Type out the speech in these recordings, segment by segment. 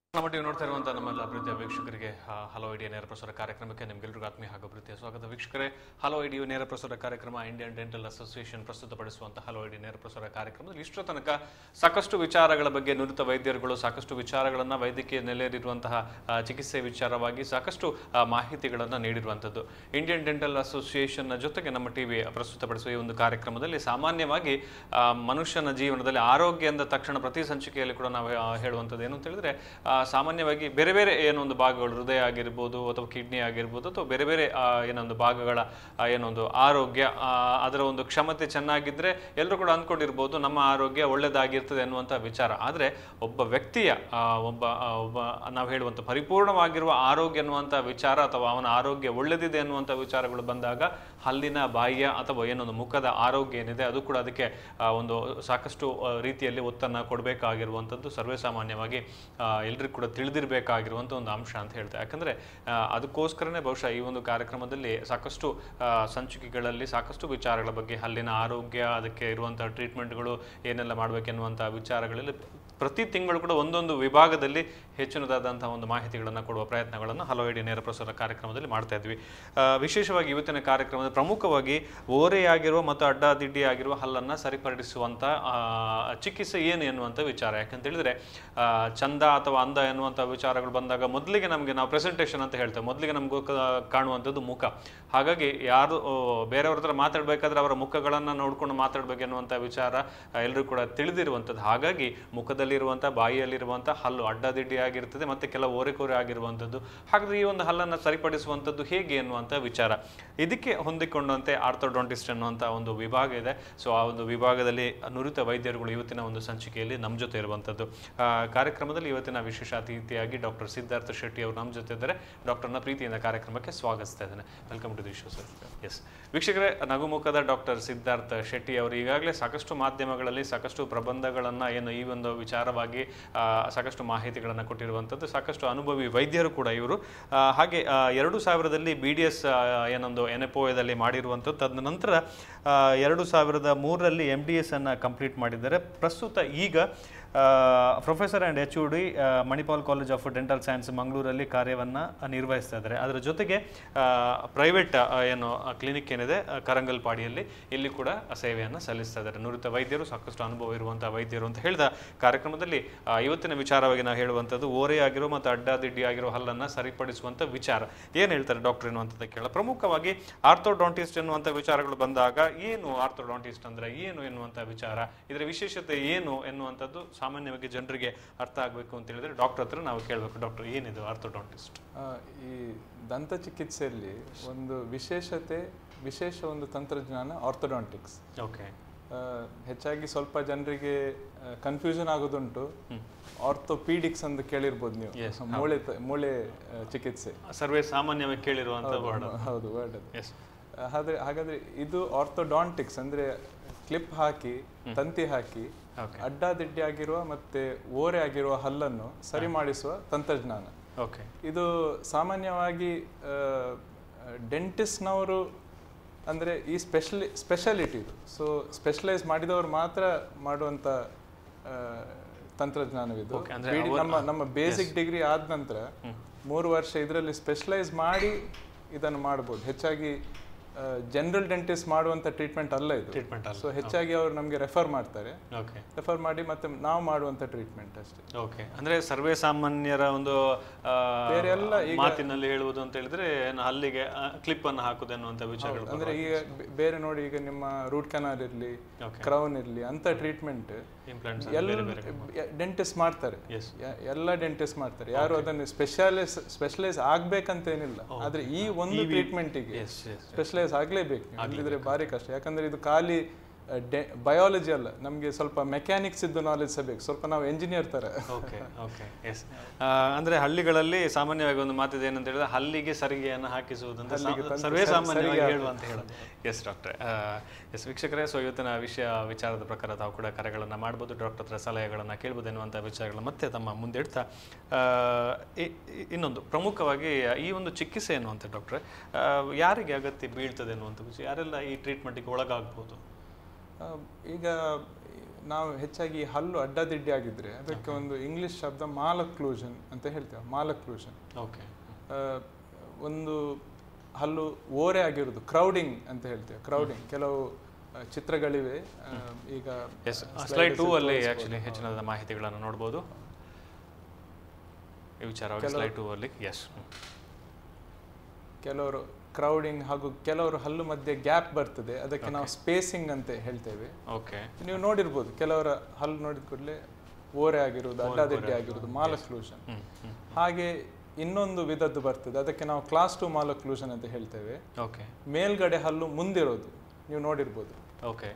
ನಮ್ಮ ಟಿವಿ ನೋಡ್ತಾ ಇರುವಂತಹ ನಮ್ಮೆಲ್ಲ ಅಭಿವೃದ್ಧಿಯ ವೀಕ್ಷಕರಿಗೆ ಆ, ಹಲೋ ಐಡಿಯಾ ನೇರ ಪ್ರಸಾರ ಕಾರ್ಯಕ್ರಮಕ್ಕೆ ನಿಮ್ಗೆಲ್ರಿಗೂ ಆತ್ಮೀಯ ಹಾಗೂ ಅಭಿವೃದ್ಧಿಯ ಸ್ವಾಗತ ವೀಕ್ಷಕರೇ ಹಲೋ ಐಡಿಯಾ ನೇರ ಪ್ರಸಾರ ಕಾರ್ಯಕ್ರಮ ಇಂಡಿಯನ್ ಡೆಂಟಲ್ ಅಸೋಸಿಯೇಷನ್ ಪ್ರಸ್ತುತಪಡಿಸುವಂತಹ ಹಲೋ ಐಡಿಯಾ ನೇರ ಪ್ರಸಾರ ಕಾರ್ಯಕ್ರಮದಲ್ಲಿ ಇಷ್ಟೋ ತನಕ ಸಾಕಷ್ಟು ವಿಚಾರಗಳ ಬಗ್ಗೆ ನುರಿತ ವೈದ್ಯರುಗಳು ಸಾಕಷ್ಟು ವಿಚಾರಗಳನ್ನು ವೈದ್ಯಕೀಯ ನೆಲೆಯಲ್ಲಿರುವಂತಹ ಆ, ಚಿಕಿತ್ಸೆ ವಿಚಾರವಾಗಿ ಸಾಕಷ್ಟು ಆ, ಮಾಹಿತಿಗಳನ್ನು ನೀಡಿರುವಂಥದ್ದು ಇಂಡಿಯನ್ ಡೆಂಟಲ್ ಅಸೋಸಿಯೇಷನ್ನ ಜೊತೆಗೆ ನಮ್ಮ ಟಿವಿ ಪ್ರಸ್ತುತಪಡಿಸುವ ಈ ಒಂದು ಕಾರ್ಯಕ್ರಮದಲ್ಲಿ ಸಾಮಾನ್ಯವಾಗಿ ಆ, ಮನುಷ್ಯನ ಜೀವನದಲ್ಲಿ ಆರೋಗ್ಯ ಅಂದ ತಕ್ಷಣ ಪ್ರತಿ ಸಂಚಿಕೆಯಲ್ಲಿ ಕೂಡ ನಾವು ಆ, ಹೇಳುವಂಥದ್ದು ಏನು ಅಂತ ಹೇಳಿದ್ರೆ ಆ, ಸಾಮಾನ್ಯವಾಗಿ ಬೇರೆ ಬೇರೆ ಏನೊಂದು ಭಾಗಗಳು ಹೃದಯ ಆಗಿರ್ಬೋದು ಅಥವಾ ಕಿಡ್ನಿ ಆಗಿರ್ಬೋದು ಅಥವಾ ಬೇರೆ ಬೇರೆ ಆ, ಏನೊಂದು ಭಾಗಗಳ ಆ, ಏನೊಂದು ಆರೋಗ್ಯ ಆ, ಅದರ ಒಂದು ಕ್ಷಮತೆ ಚೆನ್ನಾಗಿದ್ರೆ ಎಲ್ಲರೂ ಕೂಡ ಅಂದ್ಕೊಂಡಿರ್ಬೋದು ನಮ್ಮ ಆರೋಗ್ಯ ಒಳ್ಳೆಯದಾಗಿರ್ತದೆ ಅನ್ನುವಂಥ ವಿಚಾರ ಆದರೆ ಒಬ್ಬ ವ್ಯಕ್ತಿಯ ಆ, ಒಬ್ಬ ಆ, ಒಬ್ಬ ನಾವು ಹೇಳುವಂಥ ಪರಿಪೂರ್ಣವಾಗಿರುವ ಆರೋಗ್ಯ ಅನ್ನುವಂಥ ವಿಚಾರ ಅಥವಾ ಅವನ ಆರೋಗ್ಯ ಒಳ್ಳೆದಿದೆ ಅನ್ನುವಂಥ ವಿಚಾರಗಳು ಬಂದಾಗ ಹಲ್ಲಿನ ಬಾಯಿಯ ಅಥವಾ ಏನೊಂದು ಮುಖದ ಆರೋಗ್ಯ ಏನಿದೆ ಅದು ಕೂಡ ಅದಕ್ಕೆ ಆ, ಒಂದು ಸಾಕಷ್ಟು ಆ, ರೀತಿಯಲ್ಲಿ ಒತ್ತನ್ನು ಕೊಡಬೇಕಾಗಿರುವಂಥದ್ದು ಸರ್ವೇ ಸಾಮಾನ್ಯವಾಗಿ ಎಲ್ರಿಗೂ ಕೂಡ ತಿಳಿದಿರಬೇಕಾಗಿರುವಂಥ ಒಂದು ಅಂಶ ಅಂತ ಹೇಳ್ತಾರೆ ಯಾಕಂದರೆ ಅದಕ್ಕೋಸ್ಕರನೇ ಬಹುಶಃ ಈ ಒಂದು ಕಾರ್ಯಕ್ರಮದಲ್ಲಿ ಸಾಕಷ್ಟು ಆ, ಸಂಚಿಕೆಗಳಲ್ಲಿ ಸಾಕಷ್ಟು ವಿಚಾರಗಳ ಬಗ್ಗೆ ಹಲ್ಲಿನ ಆರೋಗ್ಯ ಅದಕ್ಕೆ ಇರುವಂಥ ಟ್ರೀಟ್ಮೆಂಟ್ಗಳು ಏನೆಲ್ಲ ಮಾಡಬೇಕೆನ್ನುವಂಥ ವಿಚಾರಗಳಲ್ಲಿ ಪ್ರತಿ ತಿಂಗಳು ಕೂಡ ಒಂದೊಂದು ವಿಭಾಗದಲ್ಲಿ ಹೆಚ್ಚಿನದಾದಂತಹ ಒಂದು ಮಾಹಿತಿಗಳನ್ನು ಕೊಡುವ ಪ್ರಯತ್ನಗಳನ್ನು ಹಲವು ಇಡೀ ನೇರ ಪ್ರಸಾರ ಕಾರ್ಯಕ್ರಮದಲ್ಲಿ ಮಾಡ್ತಾ ಇದ್ವಿ ಆ, ವಿಶೇಷವಾಗಿ ಇವತ್ತಿನ ಕಾರ್ಯಕ್ರಮದಲ್ಲಿ ಪ್ರಮುಖವಾಗಿ ಓರೆಯಾಗಿರುವ ಮತ್ತು ಅಡ್ಡಾದಿಡ್ಡಿಯಾಗಿರುವ ಹಲ್ಲನ್ನು ಸರಿಪಡಿಸುವಂಥ ಆ, ಚಿಕಿತ್ಸೆ ಏನು ಎನ್ನುವಂಥ ವಿಚಾರ ಯಾಕಂತ ಹೇಳಿದ್ರೆ ಆ, ಚಂದ ಅಥವಾ ಅಂದ ಎನ್ನುವಂಥ ವಿಚಾರಗಳು ಬಂದಾಗ ಮೊದಲಿಗೆ ನಮಗೆ ನಾವು ಪ್ರೆಸೆಂಟೇಷನ್ ಅಂತ ಹೇಳ್ತೇವೆ ಮೊದಲಿಗೆ ನಮ್ಗೆ ಕಾಣುವಂಥದ್ದು ಮುಖ ಹಾಗಾಗಿ ಯಾರು ಆ, ಬೇರೆಯವ್ರ ಹತ್ರ ಮಾತಾಡಬೇಕಾದ್ರೆ ಅವರ ಮುಖಗಳನ್ನು ನೋಡ್ಕೊಂಡು ಮಾತಾಡಬೇಕು ಎನ್ನುವಂಥ ವಿಚಾರ ಎಲ್ಲರೂ ಕೂಡ ತಿಳಿದಿರುವಂಥದ್ದು ಹಾಗಾಗಿ ಮುಖದಲ್ಲಿರುವಂಥ ಬಾಯಿಯಲ್ಲಿರುವಂಥ ಹಲ್ಲು ಅಡ್ಡದಿಡ್ಡಿ ಆಗಿರ್ತದೆ ಮತ್ತು ಕೆಲವು ಓರೆಕೋರೆ ಆಗಿರುವಂಥದ್ದು ಹಾಗಾದ್ರೆ ಈ ಒಂದು ಹಲ್ಲನ್ನು ಸರಿಪಡಿಸುವಂಥದ್ದು ಹೇಗೆ ಎನ್ನುವಂಥ ವಿಚಾರ ಇದಕ್ಕೆ ಹೊಂದಿಕೊಂಡಂತೆ ಆರ್ಥೋಡಾಂಟಿಸ್ಟ್ ಅನ್ನುವಂಥ ಒಂದು ವಿಭಾಗ ಇದೆ ಸೊ ಆ ಒಂದು ವಿಭಾಗದಲ್ಲಿ ನುರಿತ ವೈದ್ಯರುಗಳು ಇವತ್ತಿನ ಒಂದು ಸಂಚಿಕೆಯಲ್ಲಿ ನಮ್ಮ ಜೊತೆ ಇರುವಂಥದ್ದು ಆ, ಕಾರ್ಯಕ್ರಮದಲ್ಲಿ ಇವತ್ತಿನ ವಿಶೇಷ ಅತಿಥಿಯಾಗಿ ಡಾಕ್ಟರ್ ಸಿದ್ಧಾರ್ಥ ಶೆಟ್ಟಿ ಅವರು ನಮ್ಮ ಜೊತೆ ಇದ್ದಾರೆ ಡಾಕ್ಟರ್ನ ಪ್ರೀತಿಯಿಂದ ಕಾರ್ಯಕ್ರಮಕ್ಕೆ ಸ್ವಾಗತಿಸ್ತಾ ಇದ್ದೇನೆ welcome to the show sir yes ವೀಕ್ಷಕರೇ ನಗುಮುಖದ ಡಾಕ್ಟರ್ ಸಿದ್ಧಾರ್ಥ ಶೆಟ್ಟಿ ಅವರು ಈಗಾಗಲೇ ಸಾಕಷ್ಟು ಮಾಧ್ಯಮಗಳಲ್ಲಿ ಸಾಕಷ್ಟು ಪ್ರಬಂಧಗಳನ್ನು ಏನು ಈ ಒಂದು ವಿಚಾರವಾಗಿ ಆ, ಸಾಕಷ್ಟು ಮಾಹಿತಿಗಳನ್ನು ಕೊಟ್ಟಿರುವಂಥದ್ದು ಸಾಕಷ್ಟು ಅನುಭವಿ ವೈದ್ಯರು ಕೂಡ ಇವರು ಆ, ಹಾಗೆ ಆ, ಎರಡು ಸಾವಿರದಲ್ಲಿ ಬಿ ಡಿ ಎಸ್ ಏನೊಂದು ಎನ್ ಎಫ್ ಒದಲ್ಲಿ ಮಾಡಿರುವಂಥದ್ದು ತದನಂತರ ಆ, ಎರಡು ಸಾವಿರದ ಮೂರರಲ್ಲಿ ಎಮ್ ಡಿ ಎಸ್ ಅನ್ನು ಕಂಪ್ಲೀಟ್ ಮಾಡಿದ್ದಾರೆ ಪ್ರಸ್ತುತ ಈಗ professor and H O D Manipal college of dental science ಮಂಗಳೂರಲ್ಲಿ ಕಾರ್ಯವನ್ನು ನಿರ್ವಹಿಸ್ತಾ ಇದ್ದಾರೆ ಅದರ ಜೊತೆಗೆ ಪ್ರೈವೇಟ್ ಏನು ಕ್ಲಿನಿಕ್ ಏನಿದೆ ಆ, ಕರಂಗಲ್ಪಾಡಿಯಲ್ಲಿ ಇಲ್ಲಿ ಕೂಡ ಸೇವೆಯನ್ನು ಸಲ್ಲಿಸ್ತಾ ಇದ್ದಾರೆ ನುರಿತ ವೈದ್ಯರು ಸಾಕಷ್ಟು ಅನುಭವ ಇರುವಂಥ ವೈದ್ಯರು ಅಂತ ಹೇಳಿದ ಕಾರ್ಯಕ್ರಮದಲ್ಲಿ ಆ, ಇವತ್ತಿನ ವಿಚಾರವಾಗಿ ನಾವು ಹೇಳುವಂಥದ್ದು ಓರೆಯಾಗಿರೋ ಮತ್ತು ಅಡ್ಡಾದಿಡ್ಡಿ ಆಗಿರೋ ಹಲ್ಲನ್ನು ಸರಿಪಡಿಸುವಂಥ ವಿಚಾರ ಏನು ಹೇಳ್ತಾರೆ ಡಾಕ್ಟರ್ ಎನ್ನುವಂಥದ್ದು ಕೇಳ ಪ್ರಮುಖವಾಗಿ ಆರ್ಥೋಡಾಂಟಿಸ್ಟ್ ಎನ್ನುವಂಥ ವಿಚಾರಗಳು ಬಂದಾಗ ಏನು ಆರ್ಥೋಡಾಂಟಿಸ್ಟ್ ಅಂದರೆ ಏನು ಎನ್ನುವಂಥ ವಿಚಾರ ಇದರ ವಿಶೇಷತೆ ಏನು ಎನ್ನುವಂಥದ್ದು ಸಾಮಾನ್ಯವಾಗಿ ಜನರಿಗೆ ಅರ್ಥ ಆಗಬೇಕು ಅಂತ ಹೇಳಿದ್ರೆ ಡಾಕ್ಟರ್ ಹತ್ರ ನಾವು ಕೇಳಬೇಕು ಡಾಕ್ಟರ್ ಏನಿದು ಆರ್ಥೋಡಾಂಟಿಸ್ಟ್ ಆ, ಈ ದಂತ ಚಿಕಿತ್ಸೆಯಲ್ಲಿ ಒಂದು ವಿಶೇಷತೆ ವಿಶೇಷ ಒಂದು ತಂತ್ರಜ್ಞಾನ ಆರ್ಥೋಡಾಂಟಿಕ್ಸ್ ಓಕೆ ಹೆಚ್ಚಾಗಿ ಸ್ವಲ್ಪ ಜನರಿಗೆ ಕನ್ಫ್ಯೂಷನ್ ಆಗೋದುಂಟು ಆರ್ಥೋಪೀಡಿಕ್ಸ್ ಅಂತ ಕೇಳಿರ್ಬೋದು Yes, ನೀವು ಮೂಳೆ ತ- ಮೂಳೆ ಆ, ಚಿಕಿತ್ಸೆ ಸರ್ವೇ ಸಾಮಾನ್ಯವಾಗಿ ಕೇಳಿರುವಂಥ ವರ್ಡ್ ಹೌದು ವರ್ಡ್ ಅದು ಎಸ್ ಹಾಗಾದ್ರೆ ಹಾಗಾದ್ರೆ ಇದು ಆರ್ಥೋಡಾಂಟಿಕ್ಸ್ ಅಂದ್ರೆ ಕ್ಲಿಪ್ ಹಾಕಿ ತಂತಿ ಹಾಕಿ Okay. ಅಡ್ಡಾದಿಡ್ಡಿ ಆಗಿರುವ ಮತ್ತೆ ಓರೆ ಆಗಿರುವ ಹಲ್ಲನ್ನು ಸರಿ ಮಾಡಿಸುವ ತಂತ್ರಜ್ಞಾನ ಓಕೆ ಇದು ಸಾಮಾನ್ಯವಾಗಿ ಡೆಂಟಿಸ್ಟ್ನವರು ಅಂದರೆ ಈ ಸ್ಪೆಷಲಿ ಸ್ಪೆಷಾಲಿಟಿ ಇದು ಸೊ ಸ್ಪೆಷಲೈಸ್ ಮಾಡಿದವರು ಮಾತ್ರ ಮಾಡುವಂಥ ಆ, ತಂತ್ರಜ್ಞಾನವಿದು Okay, ಅಂದ್ರೆ BD ಅವರು- ನಮ್ಮ ನಮ್ಮ ಬೇಸಿಕ್ ಡಿಗ್ರಿ ಆದ ನಂತರ ಮೂರು ವರ್ಷ ಇದರಲ್ಲಿ ಸ್ಪೆಷಲೈಸ್ ಮಾಡಿ ಇದನ್ನು ಮಾಡ್ಬೋದು ಹೆಚ್ಚಾಗಿ ಜನರಲ್ ಡೆಂಟಿಸ್ಟ್ ಮಾಡುವಂಥ ಟ್ರೀಟ್ಮೆಂಟ್ ಅಲ್ಲ ಇದು ಟ್ರೀಟ್ಮೆಂಟ್ ಅಲ್ಲ ಸೊ ಹೆಚ್ಚಾಗಿ ಅವರು ನಮಗೆ ರೆಫರ್ ಮಾಡ್ತಾರೆ ಓಕೆ ರೆಫರ್ ಮಾಡಿ ಮತ್ತೆ ನಾವು ಮಾಡುವಂಥ ಟ್ರೀಟ್ಮೆಂಟ್ ಅಷ್ಟೇ ಓಕೆ ಅಂದ್ರೆ ಸರ್ವೇ ಸಾಮಾನ್ಯರ ಒಂದು ಆ, ಬೇರೆ ಎಲ್ಲ ಈಗ- ಮಾತಿನಲ್ಲಿ ಹೇಳುವುದು ಅಂತ ಹೇಳಿದ್ರೆ ಏನು ಹಲ್ಲಿಗೆ ಕ್ಲಿಪ್ ಅನ್ನು ಹಾಕುದು ಅನ್ನುವಂಥ ವಿಚಾರಗಳು ಅಂದ್ರೆ ಈಗ ಬೆ- ಬೇರೆ ನೋಡಿ ಈಗ ನಿಮ್ಮ ರೂಟ್ ಕೆನಾಲ್ ಇರಲಿ Okay. ಕ್ರೌನ್ ಇರಲಿ ಅಂತ ಟ್ರೀಟ್ಮೆಂಟ್ ಇಂಪ್ಲಾಂಟ್ಸ್ ಎಲ್ಲ ಬೇರೆ ಬೇರೆ ಡೆಂಟಿಸ್ಟ್ ಮಾಡ್ತಾರೆ Yes. ಯ- ಎಲ್ಲ ಡೆಂಟಿಸ್ಟ್ ಮಾಡ್ತಾರೆ ಯಾರು ಅದನ್ನು ಸ್ಪೆಷಲೈಸ್ ಸ್ಪೆಷಲೈಸ್ ಆಗ್ಬೇಕಂತ ಏನಿಲ್ಲ ಆದ್ರೆ ಈ ಒಂದು ಟ್ರೀಟ್ಮೆಂಟಿಗೆ ಎಸ್ ಎಸ್ ಸ್ಪೆಷಲೈಸ್ ಆಗ್ಲೇಬೇಕು ನೀವು. ಇಲ್ಲದಿದ್ರೆ ಭಾರಿ ಕಷ್ಟ ಯಾಕಂದ್ರೆ ಇದು ಖಾಲಿ ಬಯಾಲಜಿ ಅಲ್ಲ ನಮಗೆ ಸ್ವಲ್ಪ ಮೆಕ್ಯಾನಿಕ್ಸ್ ಇದ್ದು ನಾಲೆಜ್ ಸಹ ಬೇಕು ಸ್ವಲ್ಪ ನಾವು ಎಂಜಿನಿಯರ್ ತರ ಓಕೆ ಓಕೆ ಎಸ್ ಅಂದ್ರೆ ಹಳ್ಳಿಗಳಲ್ಲಿ ಸಾಮಾನ್ಯವಾಗಿ ಒಂದು ಮಾತಿದೆ ಏನಂತ ಹೇಳಿದ್ರೆ ಹಲ್ಲಿಗೆ ಸರಿಗೆಯನ್ನು ಹಾಕಿಸುವುದು ಅಂತ ಸಾ- ಸರ್ವೇ ಸಾಮಾನ್ಯವಾಗಿ ಹೇಳುವ ಅಂತ ಹೇಳೋದು ಎಸ್ ಡಾಕ್ಟ್ರೆ ಎಸ್ ವೀಕ್ಷಕರೇ ಸೊ ಇವತ್ತಿನ ವಿಷಯ ವಿಚಾರದ ಪ್ರಕಾರ ತಾವು ಕೂಡ ಕರೆಗಳನ್ನು ಮಾಡ್ಬೋದು ಡಾಕ್ಟರ್ ಹತ್ರ ಸಲಹೆಗಳನ್ನು ಕೇಳ್ಬೋದು ಎನ್ನುವಂಥ ವಿಚಾರಗಳು ಮತ್ತೆ ತಮ್ಮ ಮುಂದಿಡ್ತಾ ಆ, ಇ- ಇ- ಇನ್ನೊಂದು ಪ್ರಮುಖವಾಗಿ ಈ ಒಂದು ಚಿಕಿತ್ಸೆ ಎನ್ನುವಂಥ ಡಾಕ್ಟ್ರೆ ಆ, ಯಾರಿಗೆ ಅಗತ್ಯ ಬೀಳ್ತದೆ ಎನ್ನುವಂಥ ವಿಷಯ ಯಾರೆಲ್ಲ ಈ ಟ್ರೀಟ್ಮೆಂಟಿಗೆ ಒಳಗಾಗ್ಬೋದು ಆ, ಈಗ ನಾವು ಹೆಚ್ಚಾಗಿ ಹಲ್ಲು ಅಡ್ಡದಿಡ್ಡಿ ಆಗಿದ್ರೆ ಅದಕ್ಕೆ ಒಂದು ಇಂಗ್ಲಿಷ್ ಶಬ್ದ ಮಾಲಕ್ಲೂಷನ್ ಅಂತ ಹೇಳ್ತೇವೆ ಮಾಲಕ್ಲೂಷನ್ ಓಕೆ ಒಂದು ಹಲ್ಲು ಓರೆ ಆಗಿರೋದು ಕ್ರೌಡಿಂಗ್ ಅಂತ ಹೇಳ್ತೇವೆ ಕ್ರೌಡಿಂಗ್ ಕೆಲವು ಆ, ಚಿತ್ರಗಳಿವೆ ಆ, ಈಗ ಎಸ್ slide ಸ್ಲೈಡ್ ಟೂ ಅಲ್ಲಿ ಅಲ್ಲಿ ತೋರಿಸ್ಬೋದು. ಆಕ್ಚುಲಿ ಹೆಚ್ಚಿನ ಮಾಹಿತಿಗಳನ್ನು ನೋಡ್ಬೋದು ಈ ವಿಚಾರವಾಗಿ ಸ್ಲೈಡ್ ಟೂ ಅಲ್ಲಿ ಎಸ್ ಕೆಲವರು ಕ್ರೌಡಿಂಗ್ ಹಾಗೂ ಕೆಲವರು ಹಲ್ಲು ಮಧ್ಯೆ ಗ್ಯಾಪ್ ಬರ್ತದೆ ಅದಕ್ಕೆ ನಾವು ಸ್ಪೇಸಿಂಗ್ ಅಂತ ಹೇಳ್ತೇವೆ ಓಕೆ ನೀವು ನೋಡಿರ್ಬೋದು ಕೆಲವರ ಹಲ್ಲು ನೋಡಿದ ಕೂಡಲೇ ಓರೆ ಆಗಿರುವುದು ಅಡ್ಡದಿಡ್ಡಿ ಆಗಿರುವುದು ಮಾಲಕ್ಲೂಷನ್ ಹ್ಮ್ ಹ್ಮ್ ಹಾಗೆ ಇನ್ನೊಂದು ವಿಧದ್ದು ಬರ್ತದೆ ಅದಕ್ಕೆ ನಾವು ಕ್ಲಾಸ್ ಟು ಮಾಲಕ್ಲೂಷನ್ ಅಂತ ಹೇಳ್ತೇವೆ ಓಕೆ ಮೇಲ್ಗಡೆ ಹಲ್ಲು ಮುಂದಿರೋದು ನೀವು ನೋಡಿರ್ಬೋದು ಓಕೆ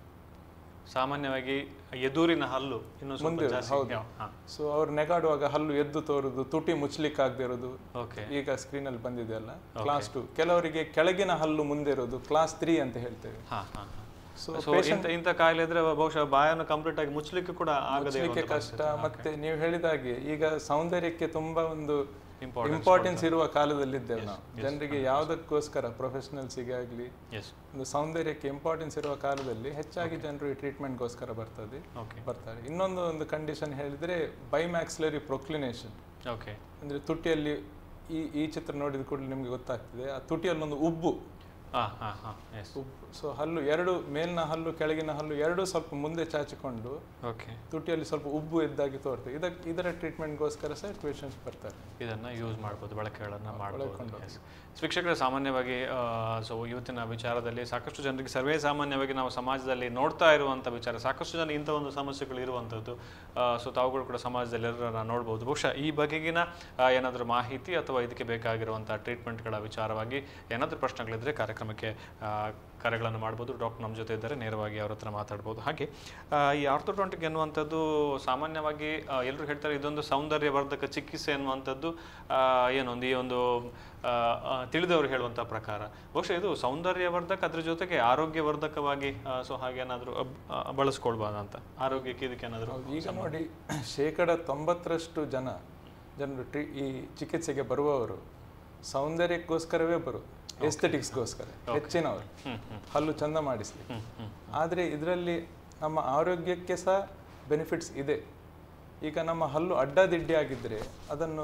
ಸಾಮಾನ್ಯವಾಗಿ ಎದುರಿನ ಹಲ್ಲು ಇನ್ನೂ ಸ್ವಲ್ಪ ಮುಂದೆ ಜಾಸ್ತಿ ಹೌದು. ಹಾಂ ಸೊ ಅವ್ರು ನೆಗಾಡುವಾಗ ಹಲ್ಲು ಎದ್ದು ತೋರುದು ತುಟಿ ಮುಚ್ಲಿಕ್ಕೆ ಆಗದೆ ಇರೋದು ಓಕೆ ಈಗ ಸ್ಕ್ರೀನ್ ಅಲ್ಲಿ ಬಂದಿದೆಯಲ್ಲ ಕ್ಲಾಸ್ ಟು ಕೆಲವರಿಗೆ ಕೆಳಗಿನ ಹಲ್ಲು ಮುಂದೆ ಇರೋದು ಕ್ಲಾಸ್ ತ್ರೀ ಅಂತ ಹೇಳ್ತೇವೆ ಹಾಂ ಹಾಂ ಹಾಂ ಸೊ ಸೊ ಇಂಥ ಇಂಥ ಕಾಯಿಲೆ ಇದ್ರೆ ಬಹುಶಃ ಬಾಯನ್ನು ಕಂಪ್ಲೀಟ್ ಆಗಿ ಮುಚ್ಚಲಿಕ್ಕೆ ಕೂಡ ಆಗದೆ ಮುಚ್ಚಲಿಕ್ಕೆ ಕಷ್ಟ ಮತ್ತೆ ನೀವು ಹೇಳಿದ ಹಾಗೆ ಈಗ ಸೌಂದರ್ಯಕ್ಕೆ ತುಂಬಾ ಒಂದು Importance ಇಂಪಾರ್ಟೆನ್ಸ್ ಇರುವ ಕಾಲದಲ್ಲಿದ್ದೇವೆ ನಾವು ಜನರಿಗೆ ಯಾವುದಕ್ಕೋಸ್ಕರ ಪ್ರೊಫೆಷನಲ್ಸಿಗೆ ಆಗಲಿ ಎಸ್ ಒಂದು ಸೌಂದರ್ಯಕ್ಕೆ ಇಂಪಾರ್ಟೆನ್ಸ್ ಇರುವ ಕಾಲದಲ್ಲಿ ಹೆಚ್ಚಾಗಿ ಜನರು ಈ ಟ್ರೀಟ್ಮೆಂಟ್ಗೋಸ್ಕರ ಬರ್ತದೆ ಓಕೆ ಬರ್ತಾರೆ ಇನ್ನೊಂದು ಒಂದು ಕಂಡೀಷನ್ ಹೇಳಿದ್ರೆ ಬೈಮ್ಯಾಕ್ಸ್ಲರಿ ಪ್ರೊಕ್ಲಿನೇಷನ್ ಓಕೆ ಅಂದ್ರೆ ತುಟಿಯಲ್ಲಿ ಈ ಈ ಚಿತ್ರ ನೋಡಿದ ಕೂಡಲೇ ನಿಮಗೆ ಗೊತ್ತಾಗ್ತದೆ ಆ ತುಟಿಯಲ್ಲಿ ಒಂದು ಉಬ್ಬು ಹಾಂ ಹಾಂ ಹಾಂ ಎಸ್ ಉಬ್ಬು ಸೊ ಹಲ್ಲು ಎರಡು ಮೇಲಿನ ಹಲ್ಲು ಕೆಳಗಿನ ಹಲ್ಲು ಎರಡೂ ಸ್ವಲ್ಪ ಮುಂದೆ ಚಾಚಿಕೊಂಡು ಓಕೆ ತುಟಿಯಲ್ಲಿ ಸ್ವಲ್ಪ ಉಬ್ಬು ಇದ್ದಾಗಿ ತೋರ್ತದೆ ಇದಕ್ಕೆ ಇದರ ಟ್ರೀಟ್ಮೆಂಟ್ಗೋಸ್ಕರ ಸಹ ಪೇಷಂಟ್ಸ್ ಬರ್ತಾರೆ ಇದನ್ನು ಯೂಸ್ ಮಾಡ್ಬೋದು ಬಳಕೆಗಳನ್ನು ಮಾಡ್ಬೋದು Yes. ವೀಕ್ಷಕರೇ ಸಾಮಾನ್ಯವಾಗಿ ಸೊ ಇವತ್ತಿನ ವಿಚಾರದಲ್ಲಿ ಸಾಕಷ್ಟು ಜನರಿಗೆ ಸರ್ವೇ ಸಾಮಾನ್ಯವಾಗಿ ನಾವು ಸಮಾಜದಲ್ಲಿ ನೋಡ್ತಾ ಇರುವಂಥ ವಿಚಾರ ಸಾಕಷ್ಟು ಜನ ಇಂಥ ಒಂದು ಸಮಸ್ಯೆಗಳು ಇರುವಂಥದ್ದು ಸೊ ತಾವುಗಳು ಕೂಡ ಸಮಾಜದಲ್ಲಿ ಎಲ್ಲರನ್ನ ನೋಡ್ಬೋದು ಬಹುಶಃ ಈ ಬಗೆಗಿನ ಏನಾದರೂ ಮಾಹಿತಿ ಅಥವಾ ಇದಕ್ಕೆ ಬೇಕಾಗಿರುವಂಥ ಟ್ರೀಟ್ಮೆಂಟ್ಗಳ ವಿಚಾರವಾಗಿ ಏನಾದರೂ ಪ್ರಶ್ನೆಗಳಿದ್ದರೆ ಕಾರ್ಯಕ್ರಮಕ್ಕೆ ಆ, ಕರೆಗಳನ್ನು ಮಾಡ್ಬೋದು ಡಾಕ್ಟರ್ ನಮ್ಮ ಜೊತೆ ಇದ್ದಾರೆ ನೇರವಾಗಿ ಅವ್ರ ಹತ್ರ ಮಾತಾಡ್ಬೋದು ಹಾಗೆ ಆ, ಈ ಆರ್ಥೋಡಾಂಟಿಕ್ ಎನ್ನುವಂಥದ್ದು ಸಾಮಾನ್ಯವಾಗಿ ಎಲ್ಲರೂ ಹೇಳ್ತಾರೆ ಇದೊಂದು ಸೌಂದರ್ಯವರ್ಧಕ ಚಿಕಿತ್ಸೆ ಎನ್ನುವಂಥದ್ದು ಆ, ಏನೊಂದು ಈ ಒಂದು ಆ, ಆ, ತಿಳಿದವರು ಹೇಳುವಂಥ ಪ್ರಕಾರ ಬಹುಶಃ ಇದು ಸೌಂದರ್ಯವರ್ಧಕ ಅದ್ರ ಜೊತೆಗೆ ಆರೋಗ್ಯವರ್ಧಕವಾಗಿ ಸೊ ಹಾಗೇನಾದರೂ ಬಳಸ್ಕೊಳ್ಬೋದಂತ ಆರೋಗ್ಯಕ್ಕೆ ಇದಕ್ಕೆ ಏನಾದರೂ ಹೌದು, ಈಗ ನೋಡಿ ಶೇಕಡ ತೊಂಬತ್ತರಷ್ಟು ಜನ ಜನರು ಟ್ರೀ ಈ ಚಿಕಿತ್ಸೆಗೆ ಬರುವವರು ಸೌಂದರ್ಯಕ್ಕೋಸ್ಕರವೇ ಬರುವುದು ಎಸ್ಥೆಟಿಕ್ಸ್ಗೋಸ್ಕರ ಹೆಚ್ಚಿನವರು ಹ್ಮ್ ಹ್ಮ್ ಹಲ್ಲು ಚಂದ ಮಾಡಿಸ್ಲಿಕ್ಕೆ ಹ್ಮ್ ಹ್ಮ್ ಆದರೆ ಇದರಲ್ಲಿ ನಮ್ಮ ಆರೋಗ್ಯಕ್ಕೆ ಸಹ ಬೆನಿಫಿಟ್ಸ್ ಇದೆ ಈಗ ನಮ್ಮ ಹಲ್ಲು ಅಡ್ಡದಿಡ್ಡಿ ಆಗಿದ್ದರೆ ಅದನ್ನು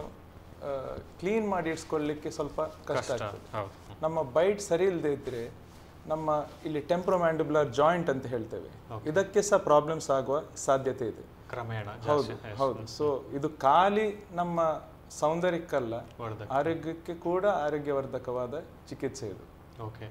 ಕ್ಲೀನ್ ಮಾಡಿ ಇಡ್ಸ್ಕೊಳ್ಳಿಕ್ಕೆ ಸ್ವಲ್ಪ ಕಷ್ಟ ಆಗ್ತದೆ ಹೌದು ನಮ್ಮ ಬೈಟ್ ಸರಿ ಇಲ್ಲದೆ ಇದ್ರೆ ನಮ್ಮ ಇಲ್ಲಿ ಟೆಂಪ್ರೋಮ್ಯಾಂಡಿಬುಲರ್ ಜಾಯಿಂಟ್ ಅಂತ ಹೇಳ್ತೇವೆ ಇದಕ್ಕೆ ಸಹ ಪ್ರಾಬ್ಲಮ್ಸ್ ಆಗುವ ಸಾಧ್ಯತೆ ಇದೆ ಕ್ರಮೇಣ ಹೌದು ಜಾಸ್ತಿ ಹೌದು ಸೊ ಇದು ಖಾಲಿ ನಮ್ಮ ಸೌಂದರ್ಯಕ್ಕಲ್ಲ ವರ್ಧಕ ಆರೋಗ್ಯಕ್ಕೆ ಕೂಡ ಆರೋಗ್ಯವರ್ಧಕವಾದ ಚಿಕಿತ್ಸೆ ಇದು ಓಕೆ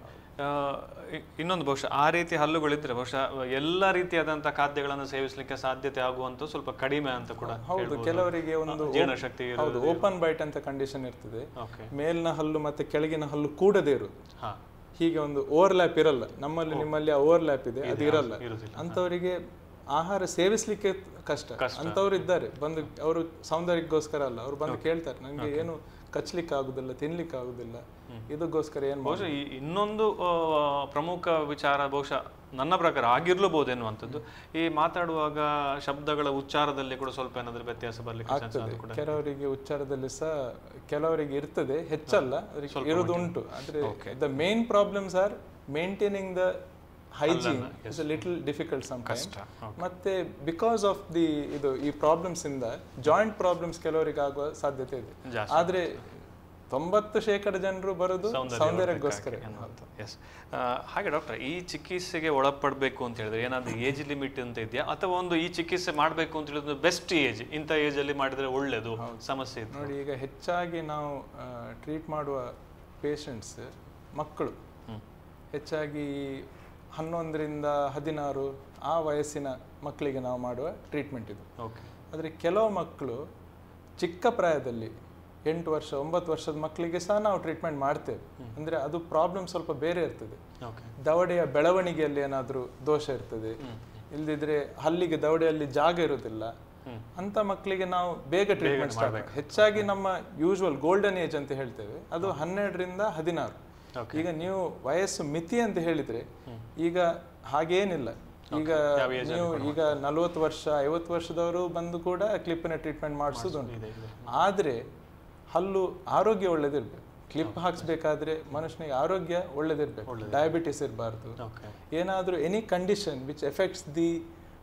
ಇನ್ನೊಂದು ಬಹುಶಃ ಆ ರೀತಿ ಹಲ್ಲುಗಳಿದ್ರೆ ಬಹುಶಃ ಎಲ್ಲ ರೀತಿಯಾದಂಥ ಖಾದ್ಯಗಳನ್ನು ಸೇವಿಸಲಿಕ್ಕೆ ಸಾಧ್ಯತೆ ಆಗುವಂತ ಸ್ವಲ್ಪ ಕಡಿಮೆ ಅಂತ ಕೂಡ ಹೌದು ಕೆಲವರಿಗೆ ಒಂದು ಜೀರ್ಣಶಕ್ತಿ ಹೌದು ಓಪನ್ ಬೈಟ್ ಅಂತ ಕಂಡೀಷನ್ ಇರ್ತದೆ ಓಕೆ ಮೇಲಿನ ಹಲ್ಲು ಮತ್ತೆ ಕೆಳಗಿನ ಹಲ್ಲು ಕೂಡದೇ ಇರುವುದು ಹಾ ಹೀಗೆ ಒಂದು ಓವರ್ಲ್ಯಾಪ್ ಇರಲ್ಲ ನಮ್ಮಲ್ಲಿ ನಿಮ್ಮಲ್ಲಿ ಆ ಓವರ್ಲ್ಯಾಪ್ ಇದೆ ಅದು ಇರಲ್ಲ ಇರುವುದಿಲ್ಲ ಅಂಥವರಿಗೆ ಆಹಾರ ಸೇವಿಸ್ಲಿಕ್ಕೆ ಕಷ್ಟ ಅಂಥವ್ರು ಇದ್ದಾರೆ ಬಂದು ಅವರು ಸೌಂದರ್ಯಕ್ಕೋಸ್ಕರ ಅಲ್ಲ ಅವ್ರು ಬಂದು ಕೇಳ್ತಾರೆ ನನಗೆ ಏನು ಕಚ್ಲಿಕ್ಕೆ ಆಗುದಿಲ್ಲ ತಿನ್ಲಿಕ್ಕೆ ಆಗುದಿಲ್ಲ ಇದಕ್ಕೋಸ್ಕರ ಏನು ಬಹುಶಃ ಈ ಇನ್ನೊಂದು ಆ, ಪ್ರಮುಖ ವಿಚಾರ ಬಹುಶಃ ನನ್ನ ಪ್ರಕಾರ ಆಗಿರ್ಲಬಹುದು ಎನ್ನುವಂಥದ್ದು ಈ ಮಾತಾಡುವಾಗ ಶಬ್ದಗಳ ಉಚ್ಚಾರದಲ್ಲಿ ಕೂಡ ಸ್ವಲ್ಪ ಏನಾದರೂ ವ್ಯತ್ಯಾಸ ಬರ್ಲಿಕ್ಕೆ chance ಅದು ಕೂಡ ಕೆಲವರಿಗೆ ಉಚ್ಚಾರದಲ್ಲಿ ಸಹ ಕೆಲವರಿಗೆ ಇರ್ತದೆ ಹೆಚ್ಚಲ್ಲ ಅದಕ್ಕೆ ಇರೋದು ಉಂಟು ಆದ್ರೆ the main problems are maintaining the hygiene is a little difficult some ಕಷ್ಟ ಮತ್ತೆ ಬಿಕಾಸ್ ಆಫ್ ದಿ ಇದು ಈ ಪ್ರಾಬ್ಲಮ್ಸ್ ಇಂದ ಜಾಯಿಂಟ್ ಪ್ರಾಬ್ಲಮ್ಸ್ ಕೆಲವರಿಗೆ ಆಗುವ ಸಾಧ್ಯತೆ ಇದೆ ಜಾಸ್ತಿ ಆದ್ರೆ ತೊಂಬತ್ತು ಶೇಕಡ ಜನರು ಬರೋದು ಸೌಂದರ್ಯಕ್ಕೋಸ್ಕರ ಎಸ್ ಹಾಗೆ ಡಾಕ್ಟರ್ ಈ ಚಿಕಿತ್ಸೆಗೆ ಒಳಪಡಬೇಕು ಅಂತ ಹೇಳಿದ್ರೆ ಏನಾದ್ರು ಏಜ್ ಲಿಮಿಟ್ ಅಂತ ಇದೆಯಾ ಅಥವಾ ಒಂದು ಈ ಚಿಕಿತ್ಸೆ ಮಾಡಬೇಕು ಅಂತ ಹೇಳಿದ್ರೆ ಬೆಸ್ಟ್ ಏಜ್ ಇಂಥ ಏಜ್ ಅಲ್ಲಿ ಮಾಡಿದ್ರೆ ಒಳ್ಳೇದು ಸಮಸ್ಯೆ ಇದೆ ನೋಡಿ ಈಗ ಹೆಚ್ಚಾಗಿ ನಾವು ಟ್ರೀಟ್ ಮಾಡುವ ಪೇಷಂಟ್ಸ್ ಮಕ್ಕಳು ಹ್ಮ್. ಹೆಚ್ಚಾಗಿ ಹನ್ನೊಂದರಿಂದ ಹದಿನಾರು ಆ ವಯಸ್ಸಿನ ಮಕ್ಕಳಿಗೆ ನಾವು ಮಾಡುವ ಟ್ರೀಟ್ಮೆಂಟ್ ಇದು ಓಕೆ ಆದರೆ ಕೆಲವು ಮಕ್ಕಳು ಚಿಕ್ಕ ಪ್ರಾಯದಲ್ಲಿ ಎಂಟು ವರ್ಷ ಒಂಬತ್ತು ವರ್ಷದ ಮಕ್ಕಳಿಗೆ ಸಹ ನಾವು ಟ್ರೀಟ್ಮೆಂಟ್ ಮಾಡ್ತೇವೆ ಅಂದರೆ ಅದು ಪ್ರಾಬ್ಲಮ್ ಸ್ವಲ್ಪ ಬೇರೆ ಇರ್ತದೆ ಓಕೆ ದವಡೆಯ ಬೆಳವಣಿಗೆಯಲ್ಲಿ ಏನಾದರೂ ದೋಷ ಇರ್ತದೆ ಇಲ್ದಿದ್ರೆ ಹಲ್ಲಿಗೆ ದವಡೆಯಲ್ಲಿ ಜಾಗ ಇರೋದಿಲ್ಲ ಹ್ಮ್. ಅಂತ ಮಕ್ಕಳಿಗೆ ನಾವು ಬೇಗ ಟ್ರೀಟ್ಮೆಂಟ್ ಸ್ಟಾರ್ಟ್ ಹೆಚ್ಚಾಗಿ ನಮ್ಮ ಯೂಶುವಲ್ ಗೋಲ್ಡನ್ ಏಜ್ ಅಂತ ಹೇಳ್ತೇವೆ ಅದು ಹನ್ನೆರಡರಿಂದ ಹದಿನಾರು Okay. ಈಗ ನೀವು ವಯಸ್ಸು ಮಿತಿ ಅಂತ ಹೇಳಿದ್ರೆ ಈಗ ಹಾಗೇನಿಲ್ಲ ಈಗ ನೀವು ಈಗ ನಲವತ್ತು ವರ್ಷ ಐವತ್ತು ವರ್ಷದವರು ಬಂದು ಕೂಡ ಕ್ಲಿಪ್ಪಿನ ಟ್ರೀಟ್ಮೆಂಟ್ ಮಾಡಿಸೋದುಂಟು ಇದೆ ಇದೆ ಆದ್ರೆ ಹಲ್ಲು ಆರೋಗ್ಯ ಒಳ್ಳೇದಿರ್ಬೇಕು ಕ್ಲಿಪ್ ಹಾಕ್ಸ್ಬೇಕಾದ್ರೆ ಮನುಷ್ಯನಿಗೆ ಆರೋಗ್ಯ ಒಳ್ಳೇದಿರ್ಬೇಕು ಡಯಾಬಿಟಿಸ್ ಇರಬಾರ್ದು ಓಕೆ ಏನಾದರೂ any condition which effects the